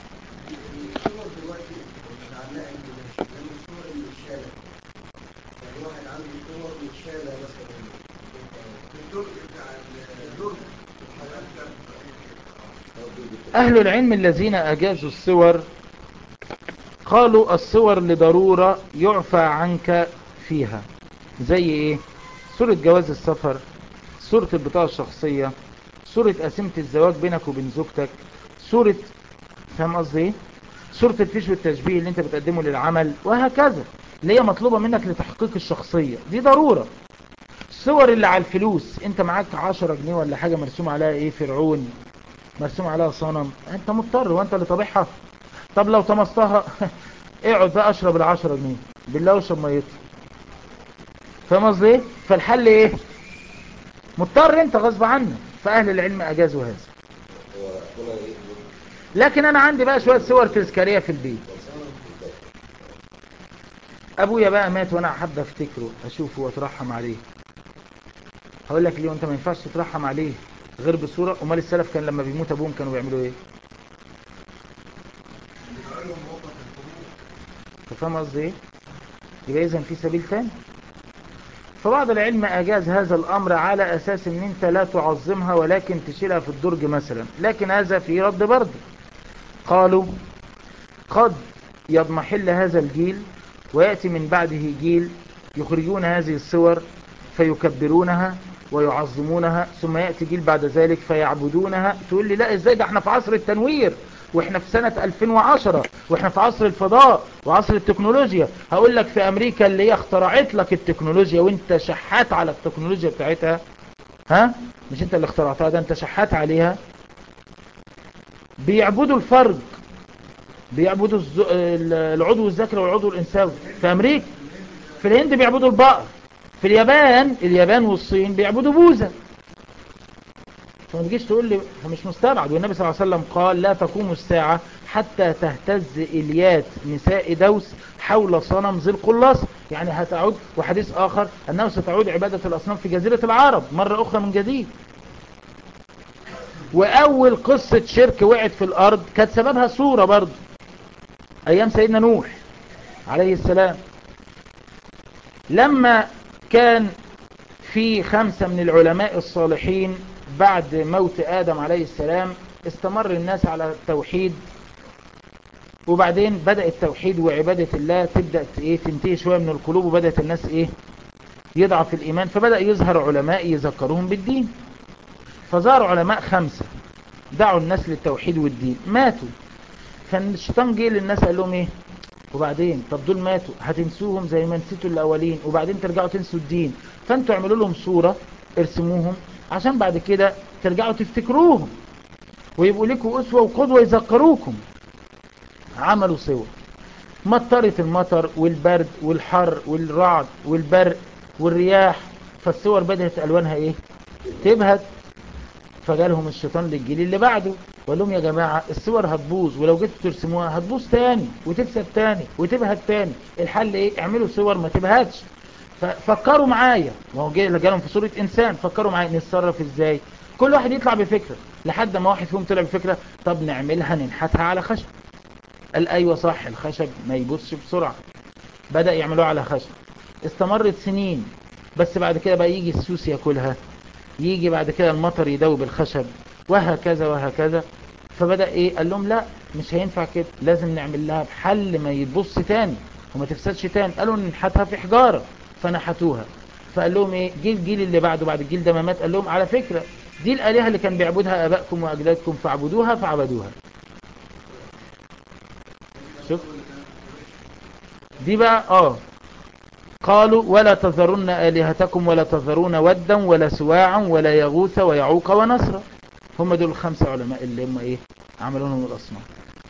أهل العلم الذين أجازوا الصور قالوا الصور لضرورة يعفى عنك فيها زي ايه صورة جواز السفر صورة البطاقة الشخصية صورة قسيمة الزواج بينك وبين زوجتك صورة فاهم قصدي ايه صورة الفيش والتشبيه اللي انت بتقدمه للعمل وهكذا اللي هي مطلوبة منك لتحقيق الشخصية دي ضرورة الصور اللي على الفلوس انت معاك عشرة جنيه ولا حاجة مرسوم عليها ايه فرعون مرسوم عليها صنم انت مضطر وانت اللي طابعها طب لو طمستها اقعد بقى اشرب العشرة جنيه بالله واشرب ميتها فاهم قصدي ايه فالحل ايه مضطر انت غصب عنك فاهل العلم اجازوا هذا لكن انا عندي بقى شوية صور تذكارية في البيت ابويا بقى مات وانا حابب افتكره اشوفه واترحم عليه هقول لك ليه وانت ما ينفعش تترحم عليه غير بصورة امال السلف كان لما بيموت ابوهم كانوا بيعملوا ايه انت فاهم قصدي ايه يبقى اذا في سبيل ثاني فبعض العلم اجاز هذا الامر على اساس ان انت لا تعظمها ولكن تشيلها في الدرج مثلا لكن هذا في رد برد قالوا قد يضمحل هذا الجيل ويأتي من بعده جيل يخرجون هذه الصور فيكبرونها ويعظمونها ثم يأتي جيل بعد ذلك فيعبدونها تقول لي لا ازاي ده احنا في عصر التنوير واحنا في سنة 2010 واحنا في عصر الفضاء وعصر التكنولوجيا هقول لك في امريكا اللي هي اخترعت لك التكنولوجيا وانت شحات على التكنولوجيا بتاعتها ها مش انت اللي اخترعتها ده انت شحات عليها بيعبدوا الفرد بيعبدوا الز... العضو الذكري والعضو الانثوي في امريكا في الهند بيعبدوا البقر في اليابان اليابان والصين بيعبدوا بوذا فما تجيش تقول لي فمش مستبعد والنبي صلى الله عليه وسلم قال لا تقوم الساعة حتى تهتز إليات نساء دوس حول صنم ذي القلاص يعني هتعود وحديث آخر أنه ستعود عبادة الأصنام في جزيرة العرب مرة أخرى من جديد وأول قصة شرك وقعت في الأرض كانت سببها صورة برضه ايام سيدنا نوح عليه السلام لما كان في خمسة من العلماء الصالحين بعد موت آدم عليه السلام استمر الناس على التوحيد وبعدين بدأ التوحيد وعبادة الله تبدأ ايه تنتهي شوية من القلوب وبدأت الناس ايه يضعف الإيمان فبدأ يظهر علماء يذكرهم بالدين فظهر علماء خمسة دعوا الناس للتوحيد والدين ماتوا فالشيطان جه للناس قال لهم ايه وبعدين طب دول ماتوا هتنسوهم زي ما نسيتوا الاولين وبعدين ترجعوا تنسوا الدين فانتوا اعملوا لهم صورة ارسموهم عشان بعد كده ترجعوا تفتكروهم ويبقوا لكم اسوة وقدوة يذكروكم عملوا صور مطرت المطر والبرد والحر والرعد والبرق والرياح فالصور بدأت الوانها ايه تبهت فجالهم الشيطان للجيل اللي بعده وقال لهم يا جماعة الصور هتبوظ ولو جيتوا ترسموها هتبوظ تاني وتفسد تاني وتبهت تاني الحل ايه اعملوا صور ما تبهتش ففكروا معايا ما هو جالهم في صورة انسان فكروا معايا نتصرف ازاي كل واحد يطلع بفكرة لحد ما واحد فيهم طلع بفكرة طب نعملها ننحتها على خشب قال ايوه صح الخشب ما يبصش بسرعة بدأ يعملوها على خشب استمرت سنين بس بعد كده بقى يجي السوس ياكلها يجي بعد كده المطر يدوب الخشب وهكذا وهكذا فبدأ ايه قال لهم لا مش هينفع كده لازم نعمل لها بحل ما يبص تاني وما تفسدش تاني قالوا ننحتها في حجارة فنحتوها فقال لهم ايه جه الجيل اللي بعده بعد الجيل ده ما مات قال لهم على فكرة دي الآلهة اللي كان بيعبدها آبائكم وأجدادكم فاعبدوها فعبدوها شوف دي بقى اه قالوا ولا تذرن آلهتكم ولا تذرون ودا ولا سواعا ولا يغوث ويعوق ونصرا هم دول الخمسة علماء اللي هم ايه عملوا لهم الأصنام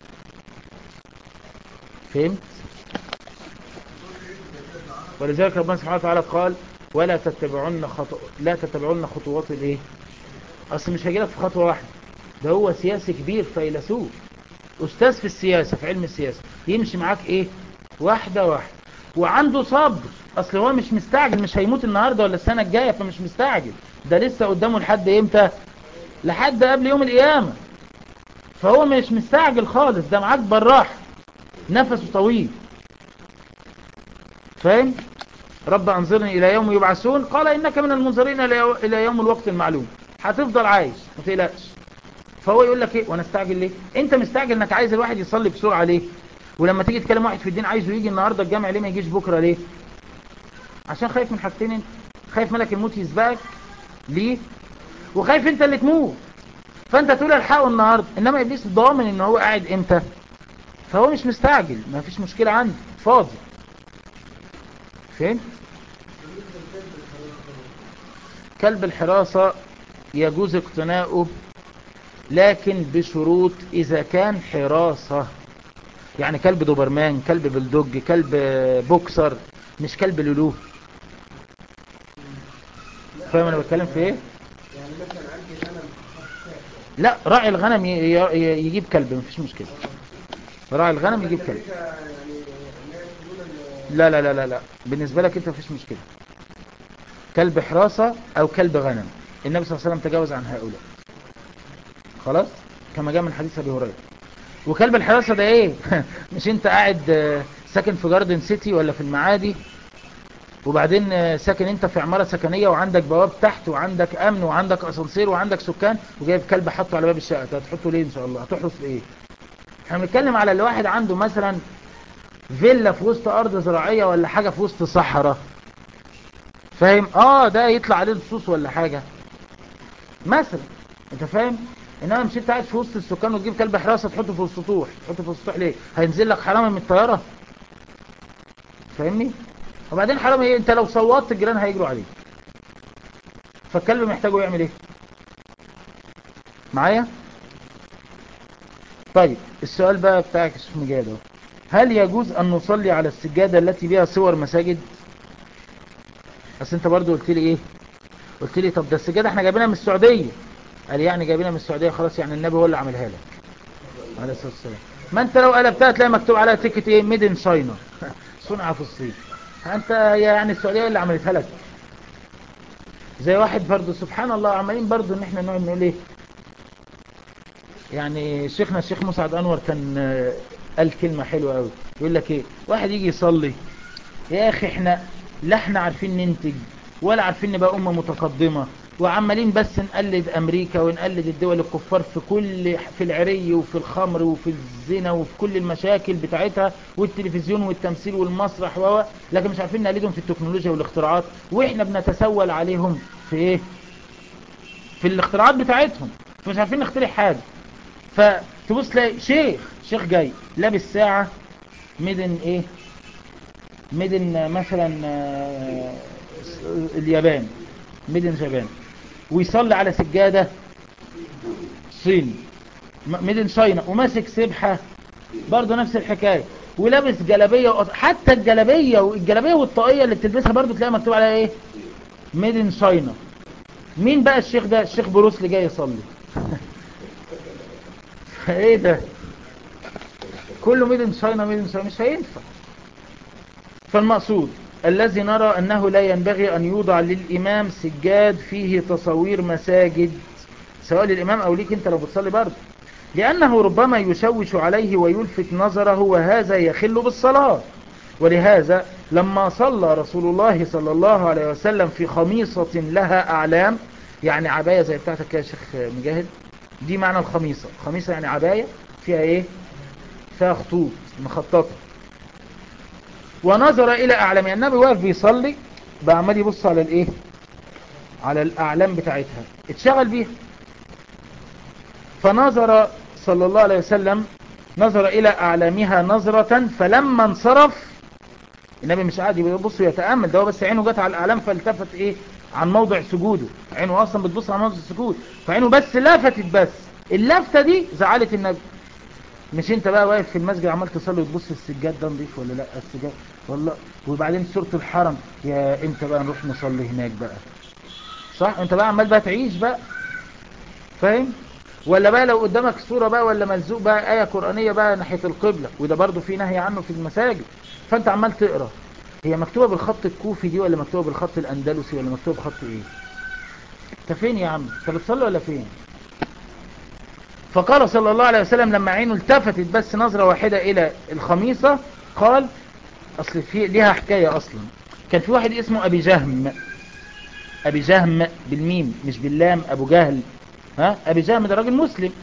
فهمت ولذلك ربنا سبحانه وتعالى قال ولا تتبعون خطو... لا تتبعون خطوات الايه اصل مش هيجيلك في خطوة واحدة ده هو سياسي كبير فيلسوف استاذ في السياسة في علم السياسة يمشي معاك ايه واحدة واحدة وعنده صبر اصل هو مش مستعجل مش هيموت النهاردة ولا السنة الجاية فمش مستعجل ده لسه قدامه لحد امتى لحد قبل يوم القيامة فهو مش مستعجل خالص ده معاك براح نفسه طويل فاهم رب انظرني الى يوم يبعثون قال انك من المنظرين الى يوم الوقت المعلوم هتفضل عايش ما تقلقش فهو يقول لك ايه وانا استعجل ليه انت مستعجل انك عايز الواحد يصلي بسرعة ليه ولما تيجي تكلم واحد في الدين عايزه يجي النهاردة الجامع ليه ما يجيش بكرة ليه عشان خايف من حاجتين انت خايف ملك الموت يسبقك ليه وخايف انت اللي تموت فانت تقول الحقه النهاردة انما ابليس ضامن ان هو قاعد امتى فهو مش مستعجل ما فيش مشكلة عنده فاضي فين كلب الحراسة يجوز اقتناؤه لكن بشروط اذا كان حراسة يعني كلب دوبرمان كلب بلدوج كلب بوكسر مش كلب لولو فاهم انا بتكلم في ايه لا راعي الغنم يجيب كلب مفيش مشكلة راعي الغنم يجيب كلب لا لا لا لا لا بالنسبة لك انت مفيش مشكلة كلب حراسة او كلب غنم النبي صلى الله عليه وسلم تجاوز عن هؤلاء خلاص كما جاء من حديث ابي هريره وكلب الحراسة ده ايه مش انت قاعد ساكن في جاردن سيتي ولا في المعادي وبعدين ساكن انت في عمارة سكنية وعندك بواب تحت وعندك امن وعندك اسانسير وعندك سكان وجايب كلب حطه على باب الشقة هتحطه ليه ان شاء الله هتحرس في ايه احنا بنتكلم على اللي واحد عنده مثلا فيلا في وسط ارض زراعية ولا حاجة في وسط صحراء فاهم اه ده يطلع عليه لصوص ولا حاجة مثلا انت فاهم انما مش انت قاعد في وسط السكان وتجيب كلب حراسة تحطه في السطوح تحطه في السطوح ليه هينزل لك حرامي من الطيارة فاهمني وبعدين حرامي ايه انت لو صوتت الجيران هيجروا عليك فالكلب محتاجه يعمل ايه معايا طيب السؤال بقى بتاعك الشيخ مجاد اهو هل يجوز ان نصلي على السجادة التي بها صور مساجد بس انت برضو قلت لي ايه قلت لي طب ده السجادة احنا جايبينها من السعودية قال يعني جايبينها من السعودية خلاص يعني النبي هو اللي عملها لك عليه الصلاة والسلام ما انت لو قلبتها تلاقي مكتوب عليها تيكت ايه ميد ان شاينا صنع في الصين انت يعني السعودية اللي عملتها لك زي واحد برضو سبحان الله عمالين برضو ان احنا نقعد نقول ايه يعني شيخنا الشيخ مسعد انور كان قال كلمة حلوة قوي يقول لك ايه واحد يجي يصلي يا اخي احنا لا احنا عارفين ننتج ولا عارفين نبقى امة متقدمة وعمالين بس نقلد امريكا ونقلد الدول الكفار في كل في العري وفي الخمر وفي الزنا وفي كل المشاكل بتاعتها والتلفزيون والتمثيل والمسرح و لكن مش عارفين نقلدهم في التكنولوجيا والاختراعات واحنا بنتسول عليهم في ايه في الاختراعات بتاعتهم مش عارفين نخترع حاجة فتبص تلاقي شيخ شيخ جاي لابس ساعة ميدن ايه ميدن مثلا آه، اليابان ميدن جابان ويصلي على سجادة صيني م- ميدن شاينا وماسك سبحة برضه نفس الحكاية ولابس جلابية وقط... حتى الجلابية والجلابية والطاقية اللي بتلبسها برضه تلاقي مكتوب عليها ايه ميدن شاينا مين بقى الشيخ ده الشيخ بروسلي جاي يصلي ايه ده كله ميدن شاينا ميدن شاينا مش هينفع فالمقصود الذي نرى أنه لا ينبغي أن يوضع للإمام سجاد فيه تصوير مساجد سواء للإمام أو ليك أنت لو بتصلي برضه لأنه ربما يشوش عليه ويلفت نظره وهذا يخل بالصلاة ولهذا لما صلى رسول الله صلى الله عليه وسلم في خميصة لها أعلام يعني عباية زي بتاعتك يا شيخ مجاهد دي معنى الخميصة خميصة يعني عباية فيها ايه فيها خطوط مخططة ونظر الى اعلام يعني النبي واقف بيصلي بقى عمال يبص على الايه على الاعلام بتاعتها اتشغل بيها فنظر صلى الله عليه وسلم نظر الى اعلامها نظرة فلما انصرف النبي مش قاعد يبص ويتأمل ده هو بس عينه جت على الاعلام فالتفت ايه عن موضع سجوده عينه اصلا بتبص على موضع السجود فعينه بس لفتت بس اللفتة دي زعلت النبي مش انت بقى واقف في المسجد عمال تصلي وتبص السجاد ده نضيف ولا لا السجاد والله وبعدين سورة الحرم يا امتى بقى نروح نصلي هناك بقى صح انت بقى عمال بقى تعيش بقى فاهم ولا بقى لو قدامك صورة بقى ولا ملزوق بقى آية قرآنية بقى ناحية القبلة وده برضو في نهي عنه في المساجد فانت عمال تقرأ هي مكتوبة بالخط الكوفي دي ولا مكتوبة بالخط الأندلسي ولا مكتوبة بخط ايه انت فين يا عم انت بتصلي ولا فين فقال صلى الله عليه وسلم لما عينه التفتت بس نظرة واحدة إلى الخميصة قال أصل في ليها حكاية أصلا كان في واحد اسمه أبي جهم أبي جهم بالميم مش باللام أبو جهل ها أبي جهم ده راجل مسلم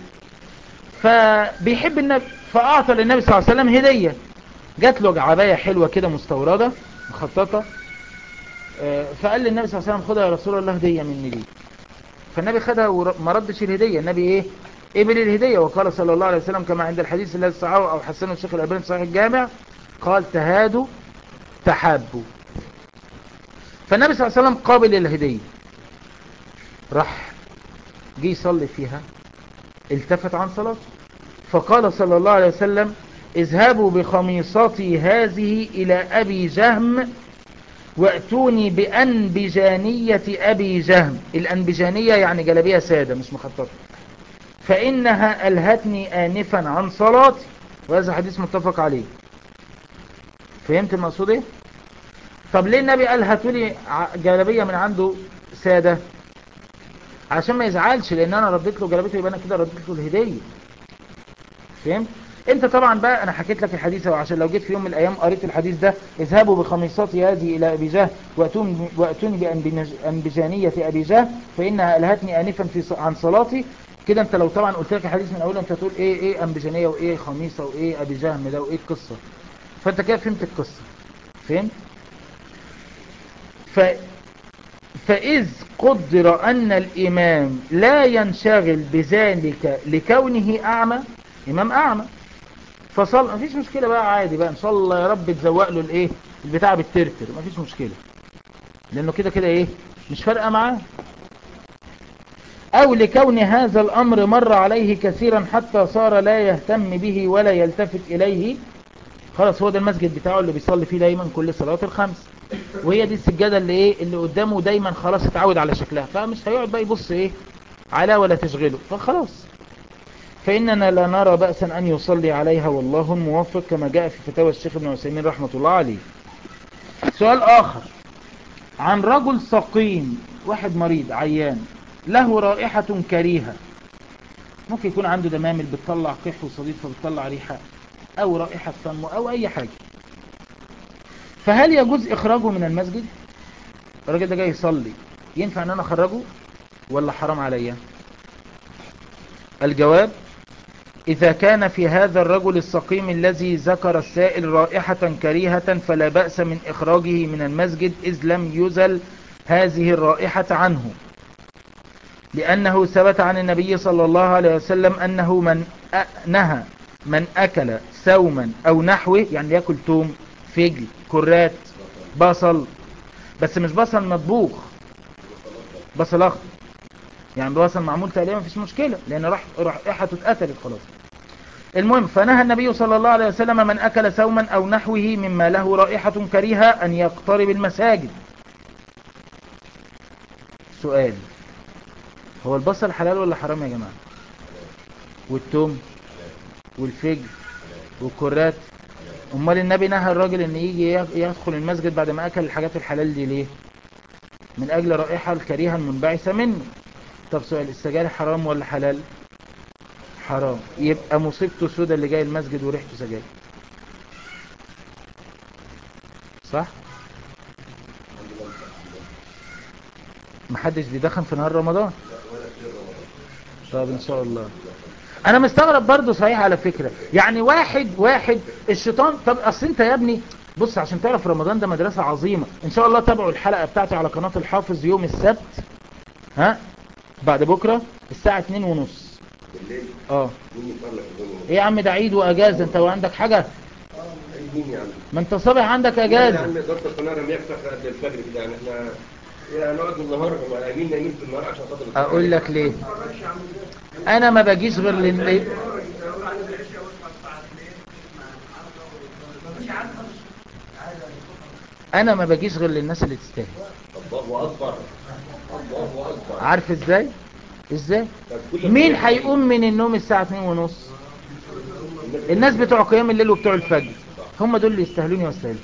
فبيحب النبي فأعطى للنبي صلى الله عليه وسلم هدية جات له عباية حلوة كده مستوردة مخططة آه، فقال للنبي صلى الله عليه وسلم خدها يا رسول الله هدية مني ليك فالنبي خدها وما ردش الهدية النبي ايه قبل الهدية وقال صلى الله عليه وسلم كما عند الحديث الذي صححه او حسنه الشيخ الألباني في صحيح الجامع قال تهادوا تحابوا فالنبي صلى الله عليه وسلم قابل الهدية راح جه يصلي فيها التفت عن صلاته فقال صلى الله عليه وسلم اذهبوا بخميصتي هذه إلى أبي جهم واتوني بأنبجانية أبي جهم الأنبجانية يعني جلبية سادة مش مخططة فإنها ألهتني آنفا عن صلاتي وهذا حديث متفق عليه فهمت المقصود ايه طب ليه النبي قال هاتولي ع- جلبية من عنده سادة عشان ما يزعلش لان انا رديت له جلبيته يبقى انا كده رديت له الهدية فهمت انت طبعا بقى انا حكيت لك الحديث وعشان لو جيت في يوم من الايام قريت الحديث ده اذهبوا بخميصتي هذه الى ابي جهل واتوني واتوني بانبجانية ابي جهل فانها الهتني انفا في ص- عن صلاتي كده انت لو طبعا قلت لك الحديث من اوله انت تقول ايه ايه انبجانية وايه خميصة وايه ابي جهم ده وايه القصة فانت كده فهمت القصة فهمت ف فإذ قدر أن الإمام لا ينشغل بذلك لكونه أعمى إمام أعمى فصل مفيش مشكلة بقى عادي بقى إن شاء الله يا رب تزوق له الإيه البتاع بالترتر مفيش مشكلة لأنه كده كده إيه مش فارقة معاه أو لكون هذا الأمر مر عليه كثيرا حتى صار لا يهتم به ولا يلتفت إليه خلاص هو ده المسجد بتاعه اللي بيصلي فيه دايما كل صلاة الخمس وهي دي السجادة اللي ايه اللي قدامه دايما خلاص اتعود على شكلها فمش هيقعد بقى يبص ايه على ولا تشغله فخلاص فإننا لا نرى بأسا أن يصلي عليها والله الموفق كما جاء في فتاوى الشيخ ابن عثيمين رحمة الله عليه سؤال آخر عن رجل سقيم واحد مريض عيان له رائحة كريهة ممكن يكون عنده دمامل بتطلع قح وصديد فبتطلع ريحة او رائحة فمه او اي حاجة فهل يجوز اخراجه من المسجد الراجل ده جاي يصلي ينفع ان انا اخرجه ولا حرام عليا الجواب إذا كان في هذا الرجل السقيم الذي ذكر السائل رائحة كريهة فلا بأس من إخراجه من المسجد إذ لم يزل هذه الرائحة عنه لأنه ثبت عن النبي صلى الله عليه وسلم أنه من أ- نهى من أكل سوما أو نحوه يعني يأكل توم فجل كرات بصل بس مش بصل مطبوخ بصل أخضر يعني بصل معمول تقريبا مفيش مشكلة لأن راح رائحته اتقتلت خلاص المهم فنهى النبي صلى الله عليه وسلم من أكل سوما أو نحوه مما له رائحة كريهة أن يقترب المساجد سؤال هو البصل حلال ولا حرام يا جماعة والتوم والفجل والكرات امال النبي نهى الراجل ان يجي يدخل المسجد بعد ما اكل الحاجات الحلال دي ليه من اجل رائحة الكريهة المنبعثة منه طب سؤال السجاير حرام ولا حلال حرام يبقى مصيبته سودة اللي جاي المسجد وريحته سجاير صح محدش بيدخن في نهار رمضان طب ان شاء الله انا مستغرب برضو صحيح على فكرة يعني واحد واحد الشيطان طب اصل انت يا ابني بص عشان تعرف رمضان ده مدرسة عظيمة ان شاء الله تابعوا الحلقة بتاعتي على قناة الحافظ يوم السبت ها بعد بكرة الساعة اتنين ونص بالليل اه مين يطلع الدنيا ايه يا عم ده عيد واجازة انت وعندك حاجة مين يا عم ما انت صبح عندك يا اجازة عم ضرب القناه رميها في قد الفجر كده يعني احنا يا نقعد النهار قايمين نايمين في النهار عشان خاطر الفجر. اقول لك ليه انا ما باجيش غير لل انا ما باجيش غير للناس اللي تستاهل الله اكبر الله اكبر عارف ازاي ازاي طب كل مين ما- هيقوم من النوم الساعة 2 ونص الناس بتوع قيام الليل وبتوع الفجر هم دول اللي يستاهلوني واستاهلهم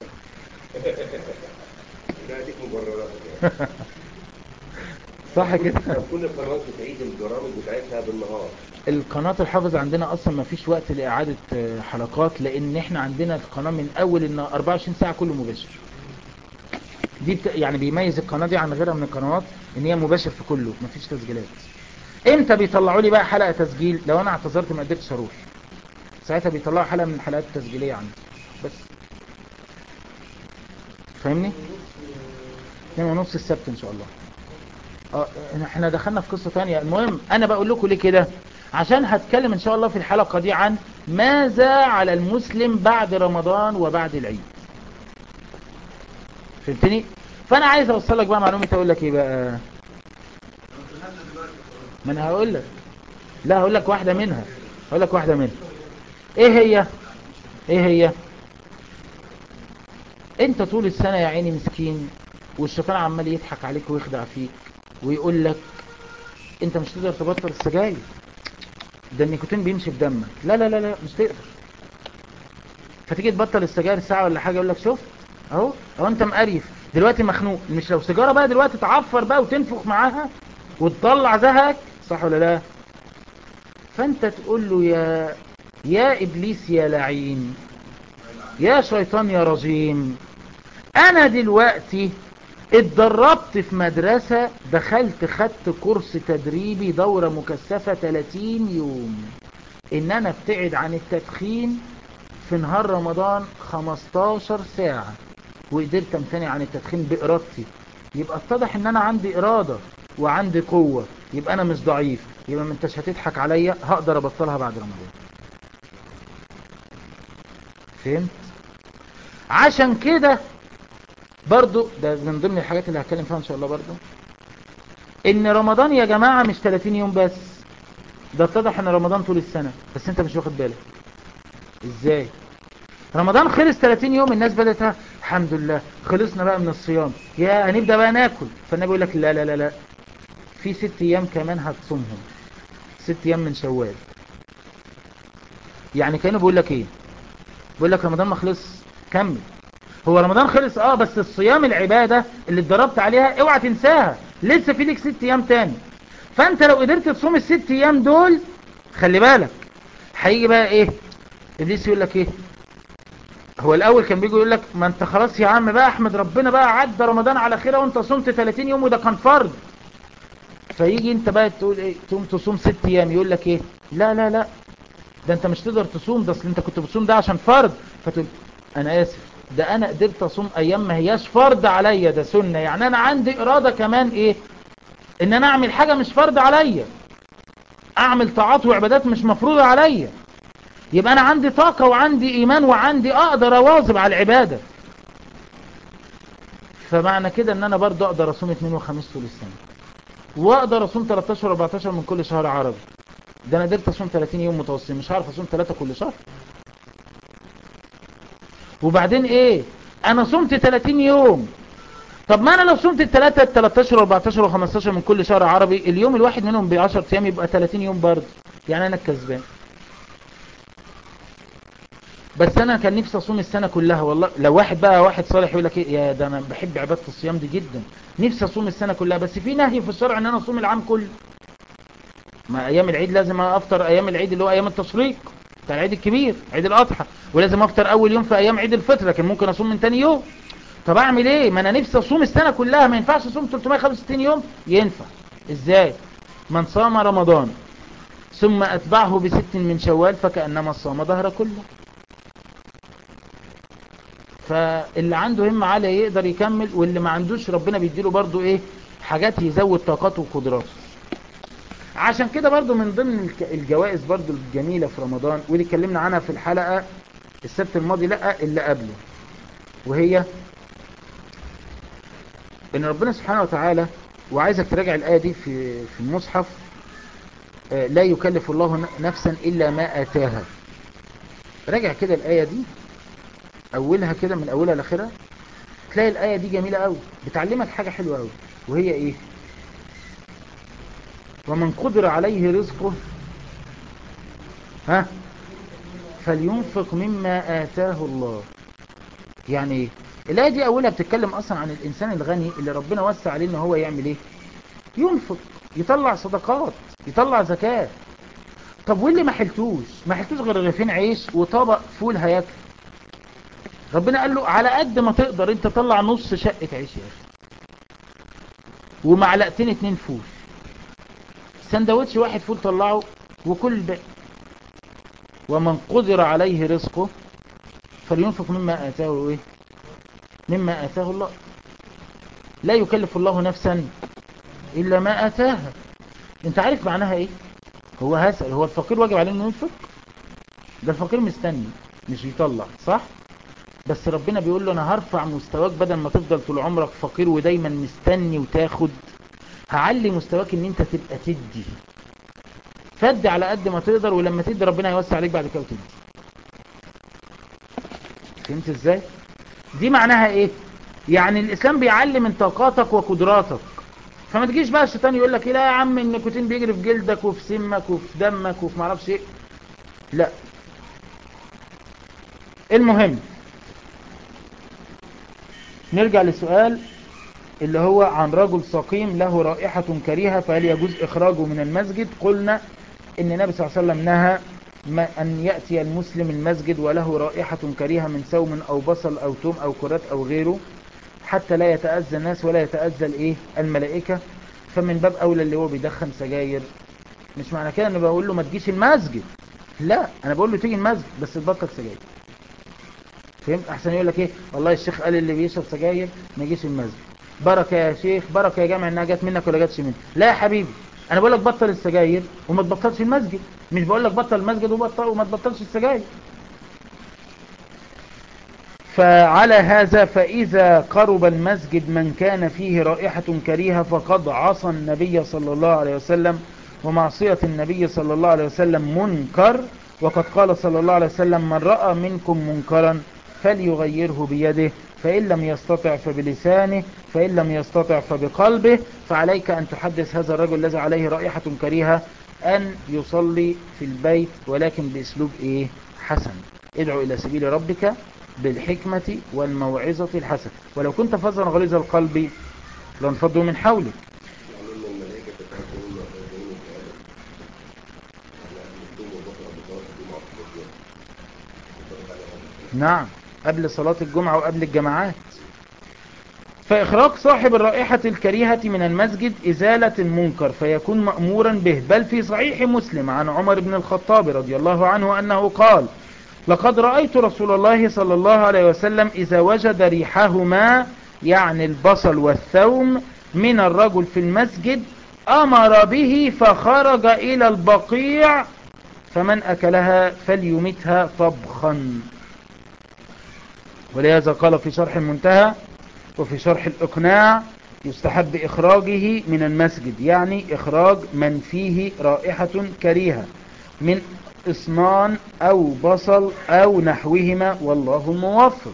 لا ديك مبررات يعني. صح كده طب كل القنوات بتعيد البرامج بتاعتها بالنهار القناة الحافظ عندنا اصلا ما فيش وقت لاعادة آه، حلقات لان احنا عندنا القناة من اول ان 24 ساعة كله مباشر دي بت... يعني بيميز القناة دي عن غيرها من القنوات ان هي مباشر في كله ما فيش تسجيلات امتى بيطلعوا لي بقى حلقة تسجيل لو انا اعتذرت ما قدرتش اروح ساعتها بيطلعوا حلقة من الحلقات التسجيلية عندي بس فاهمني 2 ونص السبت ان شاء الله اه احنا دخلنا في قصة تانية المهم انا بقول لكم ليه كده عشان هتكلم ان شاء الله في الحلقة دي عن ماذا على المسلم بعد رمضان وبعد العيد فهمتني فانا عايز اوصل لك بقى معلومة اقول لك ايه بقى ما انا هقول لك لا هقول لك واحدة منها هقول لك واحدة منها ايه هي ايه هي انت طول السنة يا عيني مسكين والشيطان عمال يضحك عليك ويخدع فيك ويقول لك انت مش تقدر تبطل السجاير ده النيكوتين بيمشي في دمك لا لا لا لا مش تقدر فتيجي تبطل السجاير ساعة ولا حاجة يقول لك شوف اهو اهو انت مقريف دلوقتي مخنوق مش لو سيجارة بقى دلوقتي تعفر بقى وتنفخ معاها وتطلع زهقك صح ولا لا فانت تقول له يا يا ابليس يا لعين يا شيطان يا رجيم انا دلوقتي اتدربت في مدرسة دخلت خدت كورس تدريبي دورة مكثفة 30 يوم ان انا ابتعد عن التدخين في نهار رمضان 15 ساعة وقدرت امتنع عن التدخين بارادتي يبقى اتضح ان انا عندي ارادة وعندي قوة يبقى انا مش ضعيف يبقى ما انتش هتضحك عليا هقدر ابطلها بعد رمضان فهمت عشان كده برضو ده من ضمن الحاجات اللي هتكلم فيها ان شاء الله برضو ان رمضان يا جماعة مش 30 يوم بس ده اتضح ان رمضان طول السنة بس انت مش واخد بالك ازاي رمضان خلص 30 يوم الناس بدأت ها، الحمد لله خلصنا بقى من الصيام يا هنبدأ بقى ناكل فالنبي يقول لك لا لا لا لا في ست ايام كمان هتصومهم ست ايام من شوال يعني كانوا بيقول لك ايه بيقول لك رمضان ما خلص كمل هو رمضان خلص اه بس الصيام العبادة اللي اتدربت عليها اوعى تنساها لسه في لك ست ايام تاني فانت لو قدرت تصوم الست ايام دول خلي بالك هيجي بقى ايه ابليس يقول لك ايه هو الاول كان بيجي يقول لك ما انت خلاص يا عم بقى احمد ربنا بقى عدى رمضان على خير وانت صمت 30 يوم وده كان فرض فيجي انت بقى تقول ايه تقوم تصوم ست ايام يقول لك ايه لا لا لا ده انت مش تقدر تصوم ده اصل انت كنت بتصوم ده عشان فرض فتقول انا اسف ده انا قدرت اصوم ايام ما هياش فرض عليا ده سنة يعني انا عندي ارادة كمان ايه ان انا اعمل حاجة مش فرض عليا اعمل طاعات وعبادات مش مفروضة عليا يبقى انا عندي طاقة وعندي ايمان وعندي اقدر اواظب على العبادة فمعنى كده ان انا برضه اقدر اصوم اثنين وخميس طول السنة واقدر اصوم 13 14 من كل شهر عربي ده انا قدرت اصوم 30 يوم متواصلين مش هعرف اصوم 3 كل شهر وبعدين ايه انا صمت 30 يوم طب ما انا لو صمت الثلاثة 13 14 و15 من كل شهر عربي اليوم الواحد منهم ب 10 ايام يبقى 30 يوم برضه يعني انا الكسبان بس انا كان نفسي اصوم السنة كلها والله لو واحد بقى واحد صالح يقول لك ايه يا ده انا بحب عبادة الصيام دي جدا نفسي اصوم السنة كلها بس في نهي في الشرع ان انا اصوم العام كله ما ايام العيد لازم افطر ايام العيد اللي هو ايام التشريق بتاع العيد الكبير عيد الاضحى ولازم افطر اول يوم في ايام عيد الفطر لكن ممكن اصوم من تاني يوم طب اعمل ايه ما انا نفسي اصوم السنة كلها ما ينفعش اصوم 365 يوم ينفع ازاي من صام رمضان ثم اتبعه بست من شوال فكأنما صام ظهر كله فاللي عنده همة عالية يقدر يكمل واللي ما عندوش ربنا بيديله برضو ايه حاجات يزود طاقته وقدراته عشان كده برضو من ضمن الجوائز برضو الجميلة في رمضان واللي اتكلمنا عنها في الحلقة السبت الماضي لا اللي قبله وهي ان ربنا سبحانه وتعالى وعايزك تراجع الآية دي في في المصحف لا يكلف الله نفسا إلا ما آتاها راجع كده الآية دي أولها كده من أولها لآخرها تلاقي الآية دي جميلة قوي بتعلمك حاجة حلوة قوي وهي إيه ومن قدر عليه رزقه ها فلينفق مما آتاه الله يعني ايه الآية دي أولها بتتكلم أصلا عن الإنسان الغني اللي ربنا وسع عليه إن هو يعمل إيه ينفق يطلع صدقات يطلع زكاة طب واللي ما حلتوش ما حلتوش غير رغيفين عيش وطبق فول هياكل ربنا قال له على قد ما تقدر انت طلع نص شقة عيش يا اخي ومعلقتين اتنين فول سندوتش واحد فول طلعه وكل الباقي ومن قدر عليه رزقه فلينفق مما آتاه ايه مما آتاه الله لا يكلف الله نفسا إلا ما آتاها انت عارف معناها ايه هو هسأل هو الفقير واجب عليه انه ينفق ده الفقير مستني مش يطلع صح بس ربنا بيقول له انا هرفع مستواك بدل ما تفضل طول عمرك فقير ودايما مستني وتاخد هعلي مستواك ان انت تبقى تدي فدي على قد ما تقدر ولما تدي ربنا هيوسع عليك بعد كده وتدي فهمت ازاي دي معناها ايه يعني الاسلام بيعلم من طاقاتك وقدراتك فما تجيش بقى الشيطان يقول لك إيه لا يا عم النيكوتين بيجري في جلدك وفي سمك وفي دمك وفي معرفش ايه لا المهم نرجع لسؤال اللي هو عن رجل سقيم له رائحة كريهة فهل يجوز إخراجه من المسجد قلنا إن النبي صلى الله عليه وسلم نهى ما أن يأتي المسلم المسجد وله رائحة كريهة من سوم أو بصل أو توم أو كرات أو غيره حتى لا يتأذى الناس ولا يتأذى الإيه الملائكة فمن باب أولى اللي هو بيدخن سجاير مش معنى كده أنا بقول له ما تجيش المسجد لا أنا بقول له تيجي المسجد بس تبطل سجاير فهمت احسن يقول لك ايه والله الشيخ قال اللي بيشرب سجاير ما يجيش المسجد بركه يا شيخ بركه يا جامع انها جت منك ولا جاتش منك لا يا حبيبي انا بقول لك بطل السجاير وما تبطلش المسجد مش بقول لك بطل المسجد وبطل وما تبطلش السجاير فعلى هذا فإذا قرب المسجد من كان فيه رائحة كريهة فقد عصى النبي صلى الله عليه وسلم ومعصية النبي صلى الله عليه وسلم منكر وقد قال صلى الله عليه وسلم من رأى منكم منكرا فليغيره بيده فإن لم يستطع فبلسانه فإن لم يستطع فبقلبه فعليك أن تحدث هذا الرجل الذي عليه رائحة كريهة أن يصلي في البيت ولكن بأسلوب إيه حسن ادعو إلى سبيل ربك بالحكمة والموعظة الحسنة ولو كنت فظا غليظ القلب لانفضوا من حولك يعني ان الملائكه تتعلم من الجنين في ادم يعني الدم والبقره بطاقه دي معصيه نعم قبل صلاة الجمعة وقبل الجماعات فإخراج صاحب الرائحة الكريهة من المسجد إزالة المنكر فيكون مأمورا به بل في صحيح مسلم عن عمر بن الخطاب رضي الله عنه أنه قال لقد رأيت رسول الله صلى الله عليه وسلم إذا وجد ريحهما يعني البصل والثوم من الرجل في المسجد أمر به فخرج إلى البقيع فمن أكلها فليمتها طبخا ولهذا قال في شرح المنتهى وفي شرح الإقناع يستحب إخراجه من المسجد يعني إخراج من فيه رائحة كريهة من إصنان أو بصل أو نحوهما والله الموفق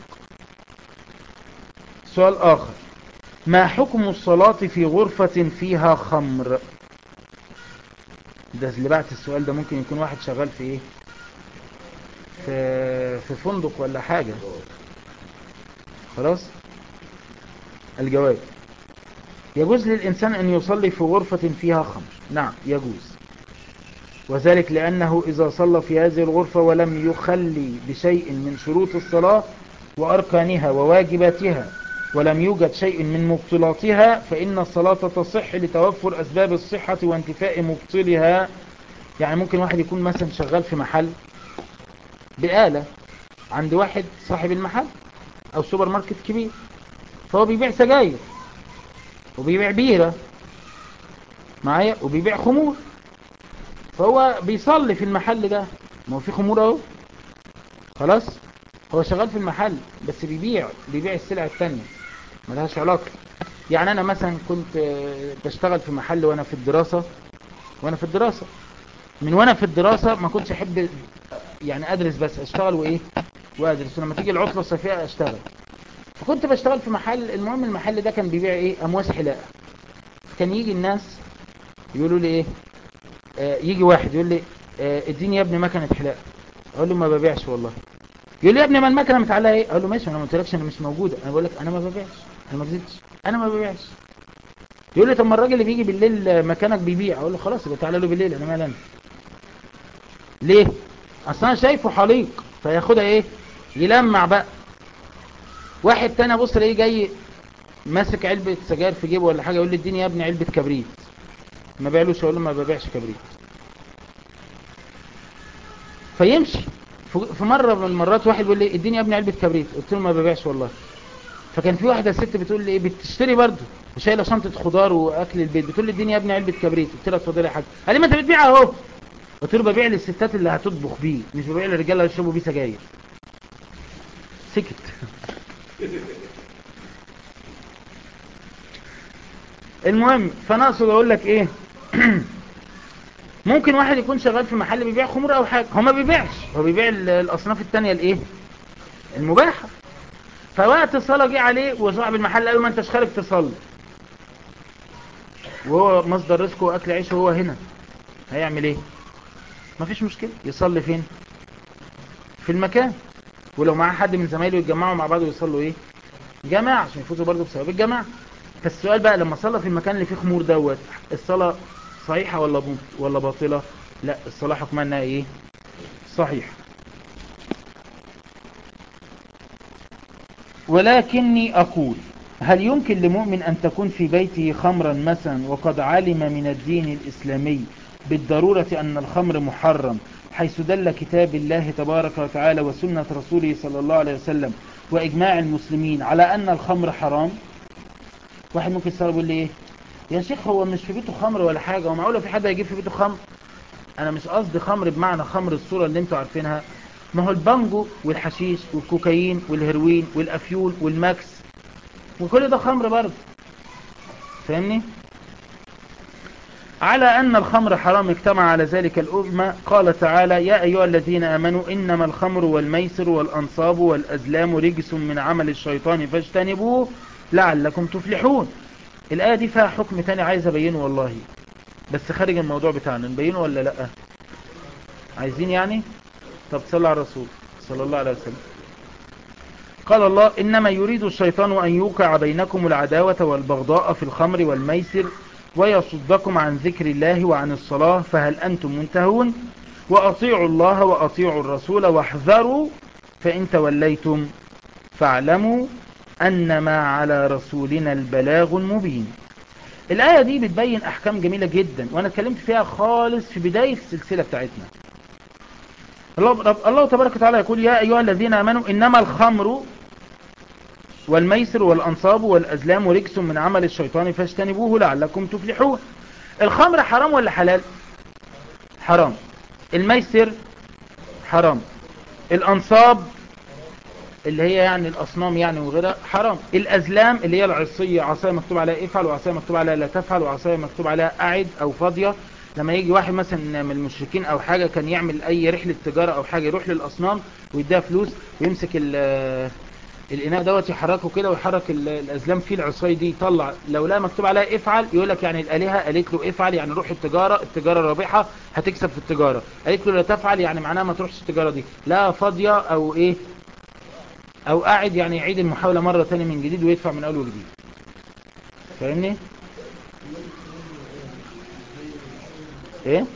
سؤال آخر ما حكم الصلاة في غرفة فيها خمر ده اللي بعت السؤال ده ممكن يكون واحد شغال في ايه في, في فندق ولا حاجة خلاص الجواب يجوز للإنسان أن يصلي في غرفة فيها خمر نعم يجوز وذلك لأنه إذا صلى في هذه الغرفة ولم يخلي بشيء من شروط الصلاة وأركانها وواجباتها ولم يوجد شيء من مبطلاتها فإن الصلاة تصح لتوفر أسباب الصحة وانتفاء مبطلها يعني ممكن واحد يكون مثلا شغال في محل بآلة عند واحد صاحب المحل أو سوبر ماركت كبير فهو بيبيع سجاير وبيبيع بيرة معايا وبيبيع خمور فهو بيصلي في المحل ده ما هو في خمور اهو خلاص هو شغال في المحل بس بيبيع بيبيع السلع التانية ملهاش علاقة يعني انا مثلا كنت بشتغل في محل وانا في الدراسة وانا في الدراسة من وانا في الدراسة ما كنتش احب يعني ادرس بس اشتغل وايه وادرس ولما تيجي العطلة الصيفية اشتغل فكنت بشتغل في محل المهم المحل ده كان بيبيع ايه امواس حلاقة كان يجي الناس يقولوا لي ايه آه يجي واحد يقول لي آه اديني يا ابني مكنة حلاقة اقول له ما ببيعش والله يقول لي يا ابني ما المكنة متعلقة ايه اقول له ماشي انا ما قلتلكش انا مش موجودة انا بقول لك انا ما ببيعش انا ما كذبتش انا ما ببيعش يقول لي طب ما الراجل اللي بيجي بالليل مكانك بيبيع اقول له خلاص يبقى تعالى له بالليل انا مالي انا ليه اصل انا شايفه حليق فياخدها ايه يلمع بقى واحد تاني ابص الاقيه جاي ماسك علبة سجاير في جيبه ولا حاجة يقول لي اديني يا ابني علبة كبريت ما بيعلوش اقول له ما ببيعش كبريت فيمشي في مرة من المرات واحد بيقول لي اديني يا ابني علبة كبريت قلت له ما ببيعش والله فكان في واحدة ست بتقول لي ايه بتشتري برضه وشايله شنطة خضار واكل البيت بتقول لي اديني يا ابني علبة كبريت قلت لها اتفضلي يا حاج قال لي ما انت بتبيع اهو قلت له ببيع للستات اللي هتطبخ بيه مش ببيع للرجاله اللي يشربوا بيه سجاير سكت المهم فانا اقصد اقول لك ايه ممكن واحد يكون شغال في محل بيبيع خمور او حاجه هو ما بيبيعش هو بيبيع الاصناف التانية الايه المباحه فوقت الصلاه جه عليه وصاحب المحل قال له ما انتش خارج تصلي وهو مصدر رزقه واكل عيشه هو هنا هيعمل ايه مفيش مشكله يصلي فين في المكان ولو معاه حد من زمايله يتجمعوا مع بعض ويصلوا ايه جماعة عشان يفوزوا برضه بثواب الجماعة فالسؤال بقى لما صلى في المكان اللي فيه خمور دوت الصلاة صحيحة ولا ولا باطلة لا الصلاة حكمها انها ايه صحيح ولكني اقول هل يمكن لمؤمن ان تكون في بيته خمرا مثلا وقد علم من الدين الاسلامي بالضرورة ان الخمر محرم حيث دل كتاب الله تبارك وتعالى وسنة رسوله صلى الله عليه وسلم وإجماع المسلمين على أن الخمر حرام واحد ممكن يستغرب يقول لي إيه يا شيخ هو مش في بيته خمر ولا حاجة ومعقولة في حد هيجيب في بيته خمر أنا مش قصدي خمر بمعنى خمر الصورة اللي انتوا عارفينها ما هو البانجو والحشيش والكوكايين والهيروين والأفيول والماكس وكل ده خمر برضه فاهمني على أن الخمر حرام اجتمع على ذلك الأمة قال تعالى يا أيها الذين آمنوا إنما الخمر والميسر والأنصاب والأزلام رجس من عمل الشيطان فاجتنبوه لعلكم تفلحون الآية دي فيها حكم تاني عايز أبينه والله بس خارج الموضوع بتاعنا نبينه ولا لأ عايزين يعني طب صلى على الرسول صلى الله عليه وسلم قال الله إنما يريد الشيطان أن يوقع بينكم العداوة والبغضاء في الخمر والميسر ويصدكم عن ذكر الله وعن الصلاة فهل أنتم منتهون وأطيعوا الله وأطيعوا الرسول واحذروا فإن توليتم فاعلموا أنما على رسولنا البلاغ المبين الآية دي بتبين أحكام جميلة جدا وأنا اتكلمت فيها خالص في بداية السلسلة بتاعتنا الله, رب الله تبارك وتعالى يقول يا أيها الذين آمنوا إنما الخمر والميسر والأنصاب والأزلام رجس من عمل الشيطان فاجتنبوه لعلكم تفلحون الخمر حرام ولا حلال حرام الميسر حرام الأنصاب اللي هي يعني الأصنام يعني وغيرها حرام الأزلام اللي هي العصية عصاية مكتوب عليها افعل وعصاية مكتوب عليها لا تفعل وعصاية مكتوب عليها أعد أو فاضية لما يجي واحد مثلا من المشركين أو حاجة كان يعمل أي رحلة تجارة أو حاجة يروح للأصنام ويديها فلوس ويمسك الإناء دوت يحركه كده ويحرك الأزلام فيه العصاية دي يطلع لو لا مكتوب عليها افعل يقول لك يعني الآلهة قالت له افعل يعني روح التجارة التجارة رابحة هتكسب في التجارة قالت له لا تفعل يعني معناها ما تروحش التجارة دي لا فاضية أو إيه او قاعد يعني يعيد المحاولة مرة تاني من جديد ويدفع من اول وجديد فاهمني ايه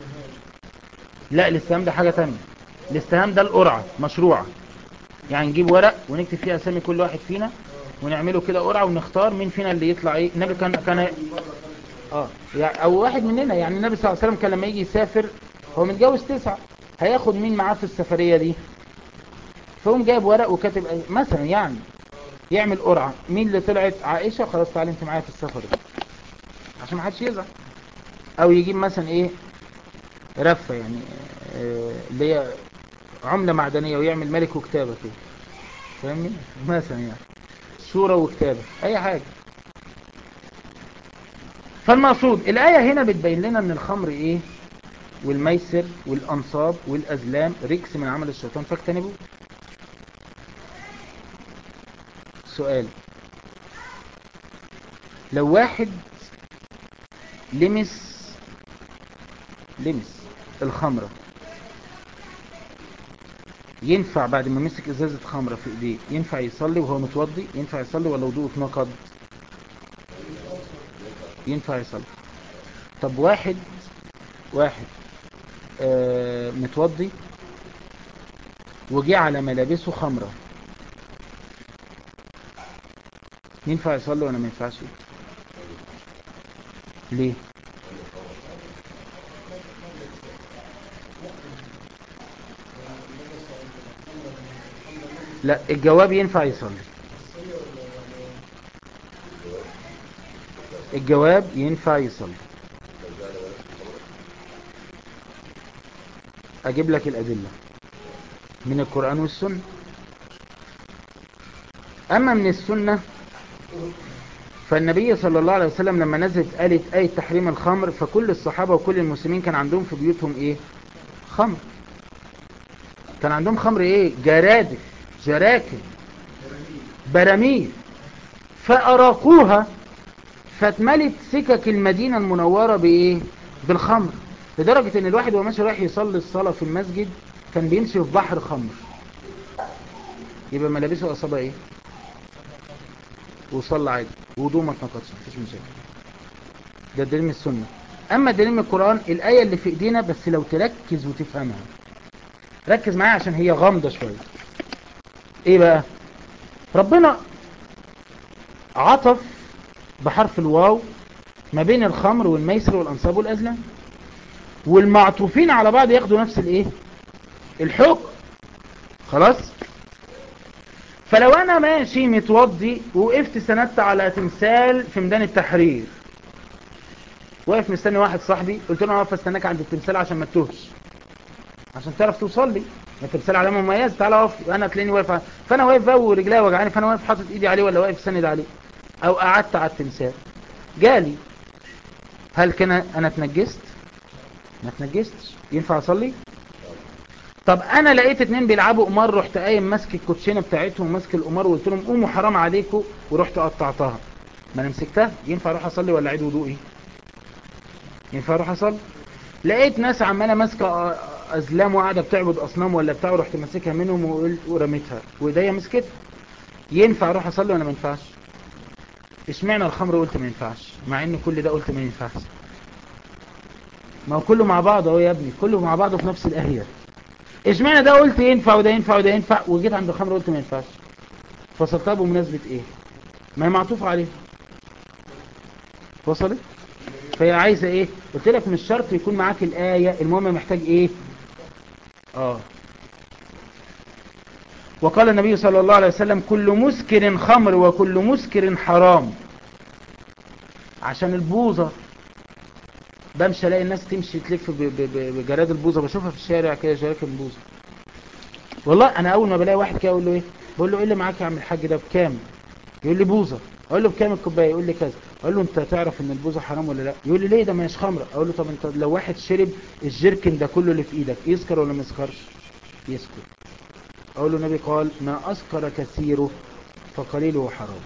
لا الاستهام ده حاجة تانية الاستهام ده القرعة مشروعة يعني نجيب ورق ونكتب فيه اسامي كل واحد فينا ونعمله كده قرعة ونختار مين فينا اللي يطلع ايه النبي كان كان اه يعني او واحد مننا يعني النبي صلى الله عليه وسلم كان لما يجي يسافر هو متجوز تسعة هياخد مين معاه في السفرية دي فهم جايب ورق وكاتب مثلا يعني يعمل قرعة مين اللي طلعت عائشة خلاص تعالي انت معايا في السفر ده عشان ما حدش يزعل او يجيب مثلا ايه رفة يعني اه اللي هي عملة معدنية ويعمل ملك وكتابة كده فاهمني مثلا يعني صورة وكتابة اي حاجة فالمقصود الآية هنا بتبين لنا ان الخمر ايه والميسر والأنصاب والأزلام ركس من عمل الشيطان فاجتنبوه سؤال لو واحد لمس لمس الخمرة ينفع بعد ما مسك ازازة خمرة في ايديه ينفع يصلي وهو متوضي ينفع يصلي ولا وضوءه اتنقض ينفع يصلي طب واحد واحد آه متوضي وجي على ملابسه خمره ينفع يصلي ولا ما ينفعش ليه لا الجواب ينفع يصلي الجواب ينفع يصلي اجيب لك الادلة من القرآن والسنة اما من السنة فالنبي صلى الله عليه وسلم لما نزلت آية آية تحريم الخمر فكل الصحابة وكل المسلمين كان عندهم في بيوتهم ايه خمر كان عندهم خمر ايه جرادف جراكن براميل فأراقوها فاتملت سكك المدينة المنورة بايه بالخمر لدرجة ان الواحد وهو ماشي رايح يصلي الصلاة في المسجد كان بيمشي في بحر خمر يبقى ملابسه أصابة ايه وصلى عادي وضوء ما اتنقضش مفيش مشاكل ده دليل من السنة اما دليل من القرآن الآية اللي في ايدينا بس لو تركز وتفهمها ركز معايا عشان هي غامضة شوية ايه بقى ربنا عطف بحرف الواو ما بين الخمر والميسر والانصاب والازلام والمعطوفين على بعض ياخدوا نفس الايه الحكم خلاص فلو انا ماشي متوضي ووقفت سندت على تمثال في ميدان التحرير واقف مستني واحد صاحبي قلت له انا واقف استناك عند التمثال عشان ما تتوهش عشان تعرف توصل لي التمثال علامه مميزه تعالى اقف انا تلاقيني واقف فانا واقف بقى ورجلي وجعاني فانا واقف حاطط ايدي عليه ولا واقف سند عليه او قعدت على التمثال جالي هل كان انا اتنجست ما اتنجستش ينفع اصلي طب انا لقيت اتنين بيلعبوا قمار رحت قايم ماسك الكوتشينه بتاعتهم ماسك القمار وقلت لهم قوموا حرام عليكم ورحت قطعتها ما انا مسكتها ينفع اروح اصلي ولا اعيد وضوئي ينفع اروح اصلي لقيت ناس عماله ماسكه ازلام وقاعده بتعبد اصنام ولا بتاع ورحت ماسكها منهم ورميتها وايديا مسكتها ينفع اروح اصلي ولا ما ينفعش اشمعنى الخمر قلت ما ينفعش مع ان كل ده قلت ما ينفعش ما هو كله مع بعض اهو يا ابني كله مع بعضه في نفس الاهيه اشمعنى ده قلت ينفع وده ينفع وده ينفع وجيت عند الخمر قلت ما ينفعش فصلتها بمناسبة ايه ما هي معطوفة عليه وصلت فهي عايزة ايه قلت لك مش شرط يكون معاك الآية المهم محتاج ايه اه وقال النبي صلى الله عليه وسلم كل مسكر خمر وكل مسكر حرام عشان البوظة بمشي الاقي الناس تمشي تلف ب- ب- ب- بجراد البوظة بشوفها في الشارع كده جراكن البوظة والله انا اول ما بلاقي واحد كده اقول له ايه بقول له ايه اللي معاك يا عم الحاج ده بكام يقول لي بوظة اقول له بكام الكوبايه يقول لي كذا اقول له انت تعرف ان البوظة حرام ولا لا يقول لي ليه ده مش خمره اقول له طب انت لو واحد شرب الجيركن ده كله اللي في ايدك يسكر ولا ما يسكرش يسكر اقول له النبي قال ما اسكر كثيره فقليله حرام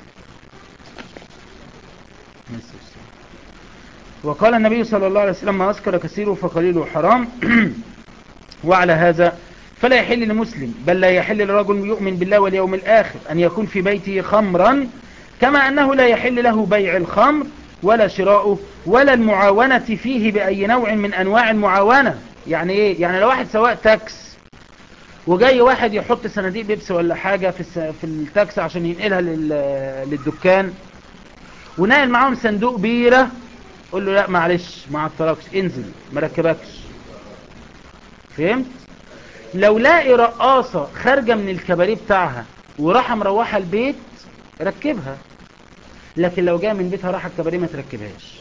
نسي السؤال. وقال النبي صلى الله عليه وسلم ما أسكر كثيره فقليله حرام وعلى هذا فلا يحل لمسلم بل لا يحل لرجل يؤمن بالله واليوم الآخر أن يكون في بيته خمرا كما أنه لا يحل له بيع الخمر ولا شراؤه ولا المعاونة فيه بأي نوع من أنواع المعاونة يعني إيه؟ يعني لو واحد سواق تاكس وجاي واحد يحط صناديق بيبسي ولا حاجة في الس- في التاكسي عشان ينقلها لل- للدكان ونقل معاهم صندوق بيرة قول له لا معلش ما عطلكش انزل ما ركبكش فهمت لو لاقي رقاصة خارجة من الكباريه بتاعها وراح مروحة البيت ركبها لكن لو جاء من بيتها راح الكباريه ما تركبهاش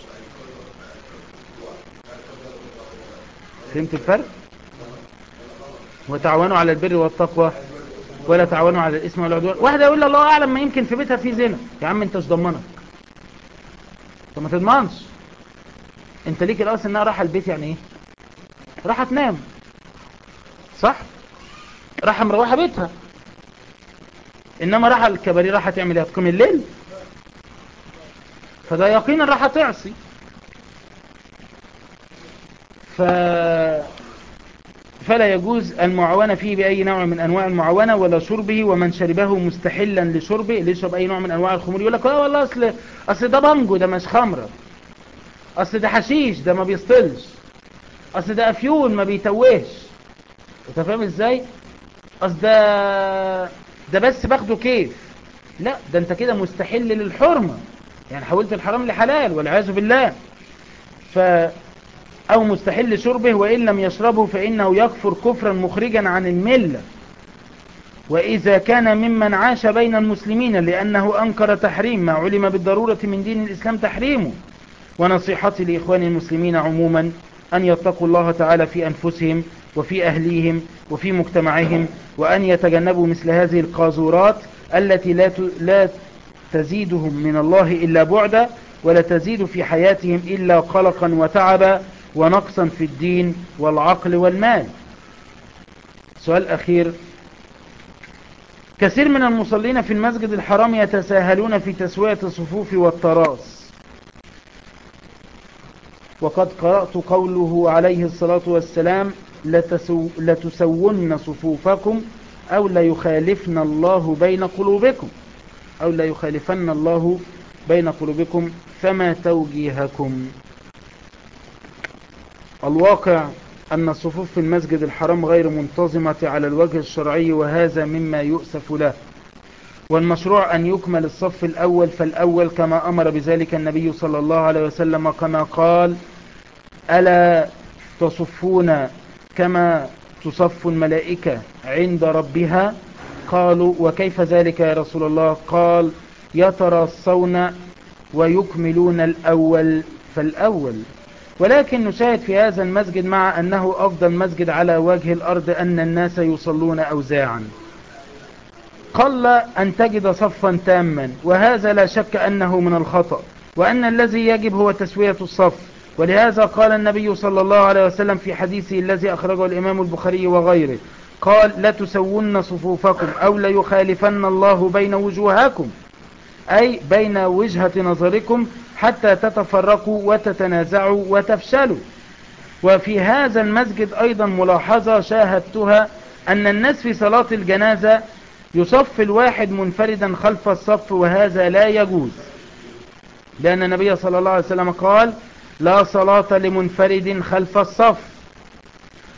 فهمت الفرق وتعاونوا على البر والتقوى ولا تعاونوا على الاسم والعدوان واحد يقول لي الله اعلم ما يمكن في بيتها في زنا يا عم انت مش ضمنك طب ما تضمنش انت ليك الاصل انها راح البيت يعني ايه راح تنام صح راح مروحه بيتها انما راح الكباريه راح تعمل ايه هتقوم الليل فده يقينا راح تعصي ف فلا يجوز المعاونة فيه بأي نوع من أنواع المعاونة ولا شربه ومن شربه مستحلا لشربه اللي يشرب أي نوع من أنواع الخمور يقول لك اه والله أصل, أصل ده بانجو ده مش خمرة أصل ده حشيش ده ما بيسطلش أصل ده أفيون ما بيتوهش أنت فاهم إزاي أصل ده ده بس باخده كيف لا ده أنت كده مستحل للحرمة يعني حولت الحرام لحلال والعياذ بالله ف أو مستحل شربه وإن لم يشربه فإنه يكفر كفرا مخرجا عن الملة وإذا كان ممن عاش بين المسلمين لأنه أنكر تحريم ما علم بالضرورة من دين الإسلام تحريمه ونصيحتي لإخوان المسلمين عموما أن يتقوا الله تعالى في أنفسهم وفي أهليهم وفي مجتمعهم وأن يتجنبوا مثل هذه القاذورات التي لا لا تزيدهم من الله إلا بعدا ولا تزيد في حياتهم إلا قلقا وتعبا ونقصا في الدين والعقل والمال سؤال أخير كثير من المصلين في المسجد الحرام يتساهلون في تسوية الصفوف والتراص وقد قرأت قوله عليه الصلاة والسلام لتسو لتسون صفوفكم أو ليخالفن الله بين قلوبكم أو ليخالفن الله بين قلوبكم فما توجيهكم الواقع أن الصفوف في المسجد الحرام غير منتظمة على الوجه الشرعي وهذا مما يؤسف له والمشروع أن يكمل الصف الأول فالأول كما أمر بذلك النبي صلى الله عليه وسلم كما قال ألا تصفون كما تصف الملائكة عند ربها قالوا وكيف ذلك يا رسول الله قال يتراصون ويكملون الأول فالأول ولكن نشاهد في هذا المسجد مع أنه أفضل مسجد على وجه الأرض أن الناس يصلون أوزاعا قل أن تجد صفا تاما وهذا لا شك أنه من الخطأ وأن الذي يجب هو تسوية الصف ولهذا قال النبي صلى الله عليه وسلم في حديثه الذي أخرجه الإمام البخاري وغيره قال لتسون صفوفكم أو ليخالفن الله بين وجوهكم أي بين وجهة نظركم حتى تتفرقوا وتتنازعوا وتفشلوا وفي هذا المسجد أيضا ملاحظة شاهدتها أن الناس في صلاة الجنازة يصف الواحد منفردا خلف الصف وهذا لا يجوز لأن النبي صلى الله عليه وسلم قال لا صلاة لمنفرد خلف الصف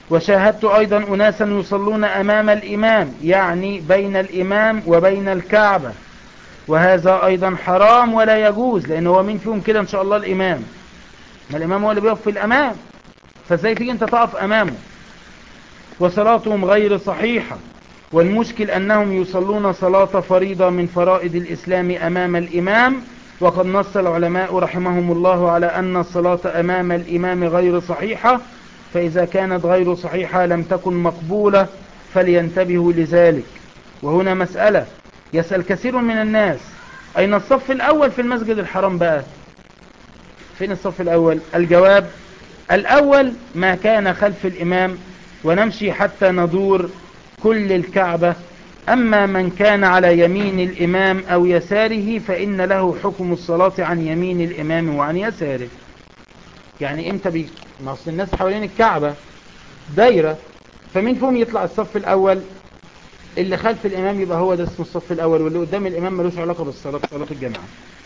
وشاهدت أيضا أناسا يصلون أمام الإمام يعني بين الإمام وبين الكعبة وهذا أيضا حرام ولا يجوز لأن هو مين فيهم كده إن شاء الله الإمام ما الإمام هو اللي بيقف في الأمام فازاي تيجي أنت تقف أمامه وصلاتهم غير صحيحة والمشكل أنهم يصلون صلاة فريضة من فرائض الإسلام أمام الإمام وقد نص العلماء رحمهم الله على أن الصلاة أمام الإمام غير صحيحة فإذا كانت غير صحيحة لم تكن مقبولة فلينتبهوا لذلك وهنا مسألة يسأل كثير من الناس أين الصف الأول في المسجد الحرام بقى فين الصف الأول الجواب الأول ما كان خلف الإمام ونمشي حتى ندور كل الكعبة أما من كان على يمين الإمام أو يساره فإن له حكم الصلاة عن يمين الإمام وعن يساره يعني امتى بي نص الناس حوالين الكعبة دايرة فمين فيهم يطلع الصف الأول اللي خلف الإمام يبقى هو ده اسمه الصف الأول واللي قدام الإمام ملوش علاقة بالصلاة صلاة الجماعة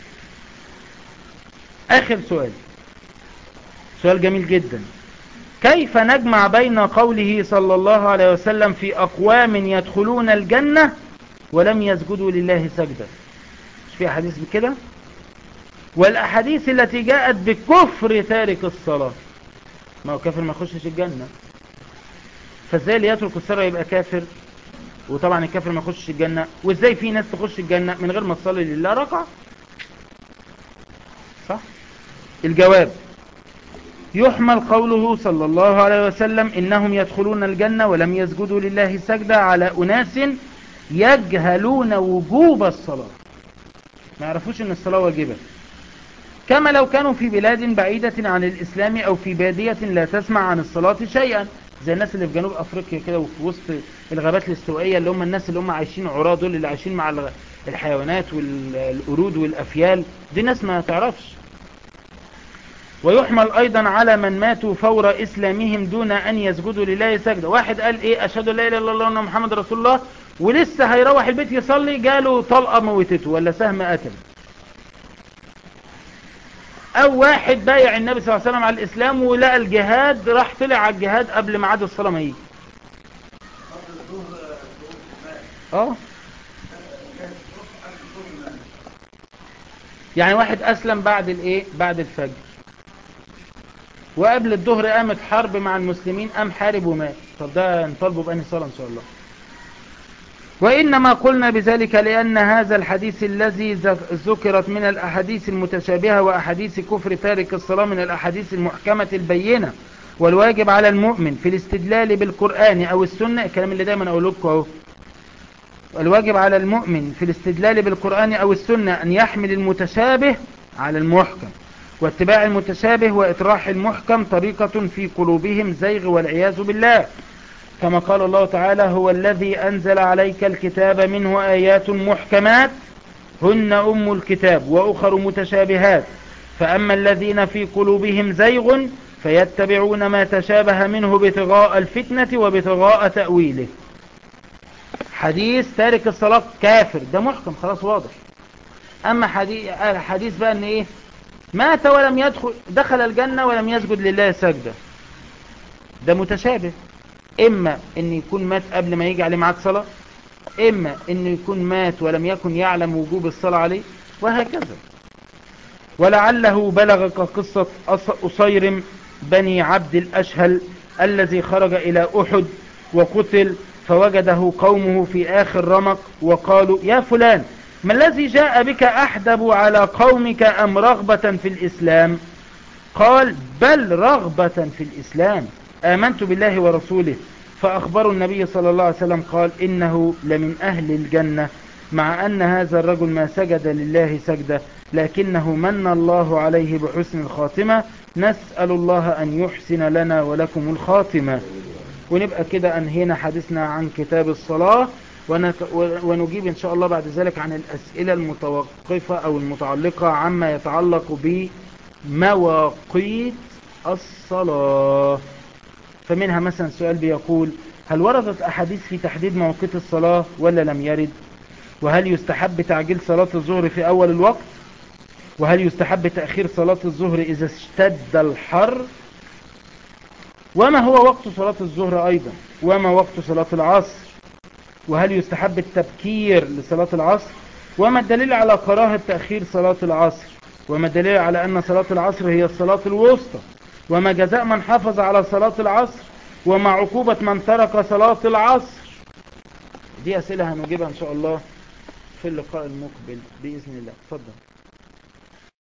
آخر سؤال سؤال جميل جدا كيف نجمع بين قوله صلى الله عليه وسلم في أقوام يدخلون الجنة ولم يسجدوا لله سجدة مش في أحاديث بكده والأحاديث التي جاءت بكفر تارك الصلاة ما هو كافر ما يخشش الجنة فازاي اللي يترك الصلاة يبقى كافر وطبعا الكافر ما يخشش الجنة وازاي في ناس تخش الجنة من غير ما تصلي لله ركعة صح الجواب يحمل قوله صلى الله عليه وسلم إنهم يدخلون الجنة ولم يسجدوا لله سجدة على أناس يجهلون وجوب الصلاة ما يعرفوش أن الصلاة واجبة كما لو كانوا في بلاد بعيدة عن الإسلام أو في بادية لا تسمع عن الصلاة شيئا زي الناس اللي في جنوب أفريقيا كده وفي وسط الغابات الاستوائية اللي هم الناس اللي هم عايشين عراة دول اللي عايشين مع الحيوانات والقرود والأفيال دي ناس ما تعرفش ويحمل أيضا على من ماتوا فور إسلامهم دون أن يسجدوا لله سجدة واحد قال إيه أشهد لا إله إلا الله وأن محمد رسول الله ولسه هيروح البيت يصلي جاله طلقة موتته ولا سهم قتل أو واحد بايع النبي صلى الله عليه وسلم على الإسلام ولقى الجهاد راح طلع على الجهاد قبل ميعاد الصلاة ما يجي اه يعني واحد أسلم بعد الإيه بعد الفجر وقبل الظهر قامت حرب مع المسلمين قام حارب ومات طب ده نطالبه بأني صلاة إن شاء الله وإنما قلنا بذلك لأن هذا الحديث الذي ذكرت من الأحاديث المتشابهة وأحاديث كفر تارك الصلاة من الأحاديث المحكمة البينة والواجب على المؤمن في الاستدلال بالقرآن أو السنة الكلام اللي دايما أقول لكم اهو الواجب على المؤمن في الاستدلال بالقرآن أو السنة أن يحمل المتشابه على المحكم واتباع المتشابه وإطراح المحكم طريقة في قلوبهم زيغ والعياذ بالله كما قال الله تعالى هو الذي أنزل عليك الكتاب منه آيات محكمات هن أم الكتاب وأخر متشابهات فأما الذين في قلوبهم زيغ فيتبعون ما تشابه منه بتغاء الفتنة وبتغاء تأويله حديث تارك الصلاة كافر ده محكم خلاص واضح أما حديث, حديث بقى أن إيه مات ولم يدخل دخل الجنة ولم يسجد لله سجدة ده متشابه إما أن يكون مات قبل ما يجي عليه معاد صلاة إما أن يكون مات ولم يكن يعلم وجوب الصلاة عليه وهكذا ولعله بلغ قصة أصير بني عبد الأشهل الذي خرج إلى أحد وقتل فوجده قومه في آخر رمق وقالوا يا فلان ما الذي جاء بك أحدب على قومك أم رغبة في الإسلام قال بل رغبة في الإسلام آمنت بالله ورسوله فأخبروا النبي صلى الله عليه وسلم قال إنه لمن أهل الجنة مع أن هذا الرجل ما سجد لله سجدة لكنه من الله عليه بحسن الخاتمة نسأل الله أن يحسن لنا ولكم الخاتمة ونبقى كده أنهينا حديثنا عن كتاب الصلاة ونجيب إن شاء الله بعد ذلك عن الأسئلة المتوقفة أو المتعلقة عما يتعلق بمواقيت الصلاة فمنها مثلا سؤال بيقول هل وردت أحاديث في تحديد مواقيت الصلاة ولا لم يرد وهل يستحب تعجيل صلاة الظهر في أول الوقت وهل يستحب تأخير صلاة الظهر إذا اشتد الحر وما هو وقت صلاة الظهر أيضا وما وقت صلاة العصر وهل يستحب التبكير لصلاة العصر وما الدليل على كراهة تأخير صلاة العصر وما الدليل على أن صلاة العصر هي الصلاة الوسطى وما جزاء من حافظ على صلاة العصر وما عقوبة من ترك صلاة العصر دي أسئلة هنجيبها إن شاء الله في اللقاء المقبل بإذن الله تفضل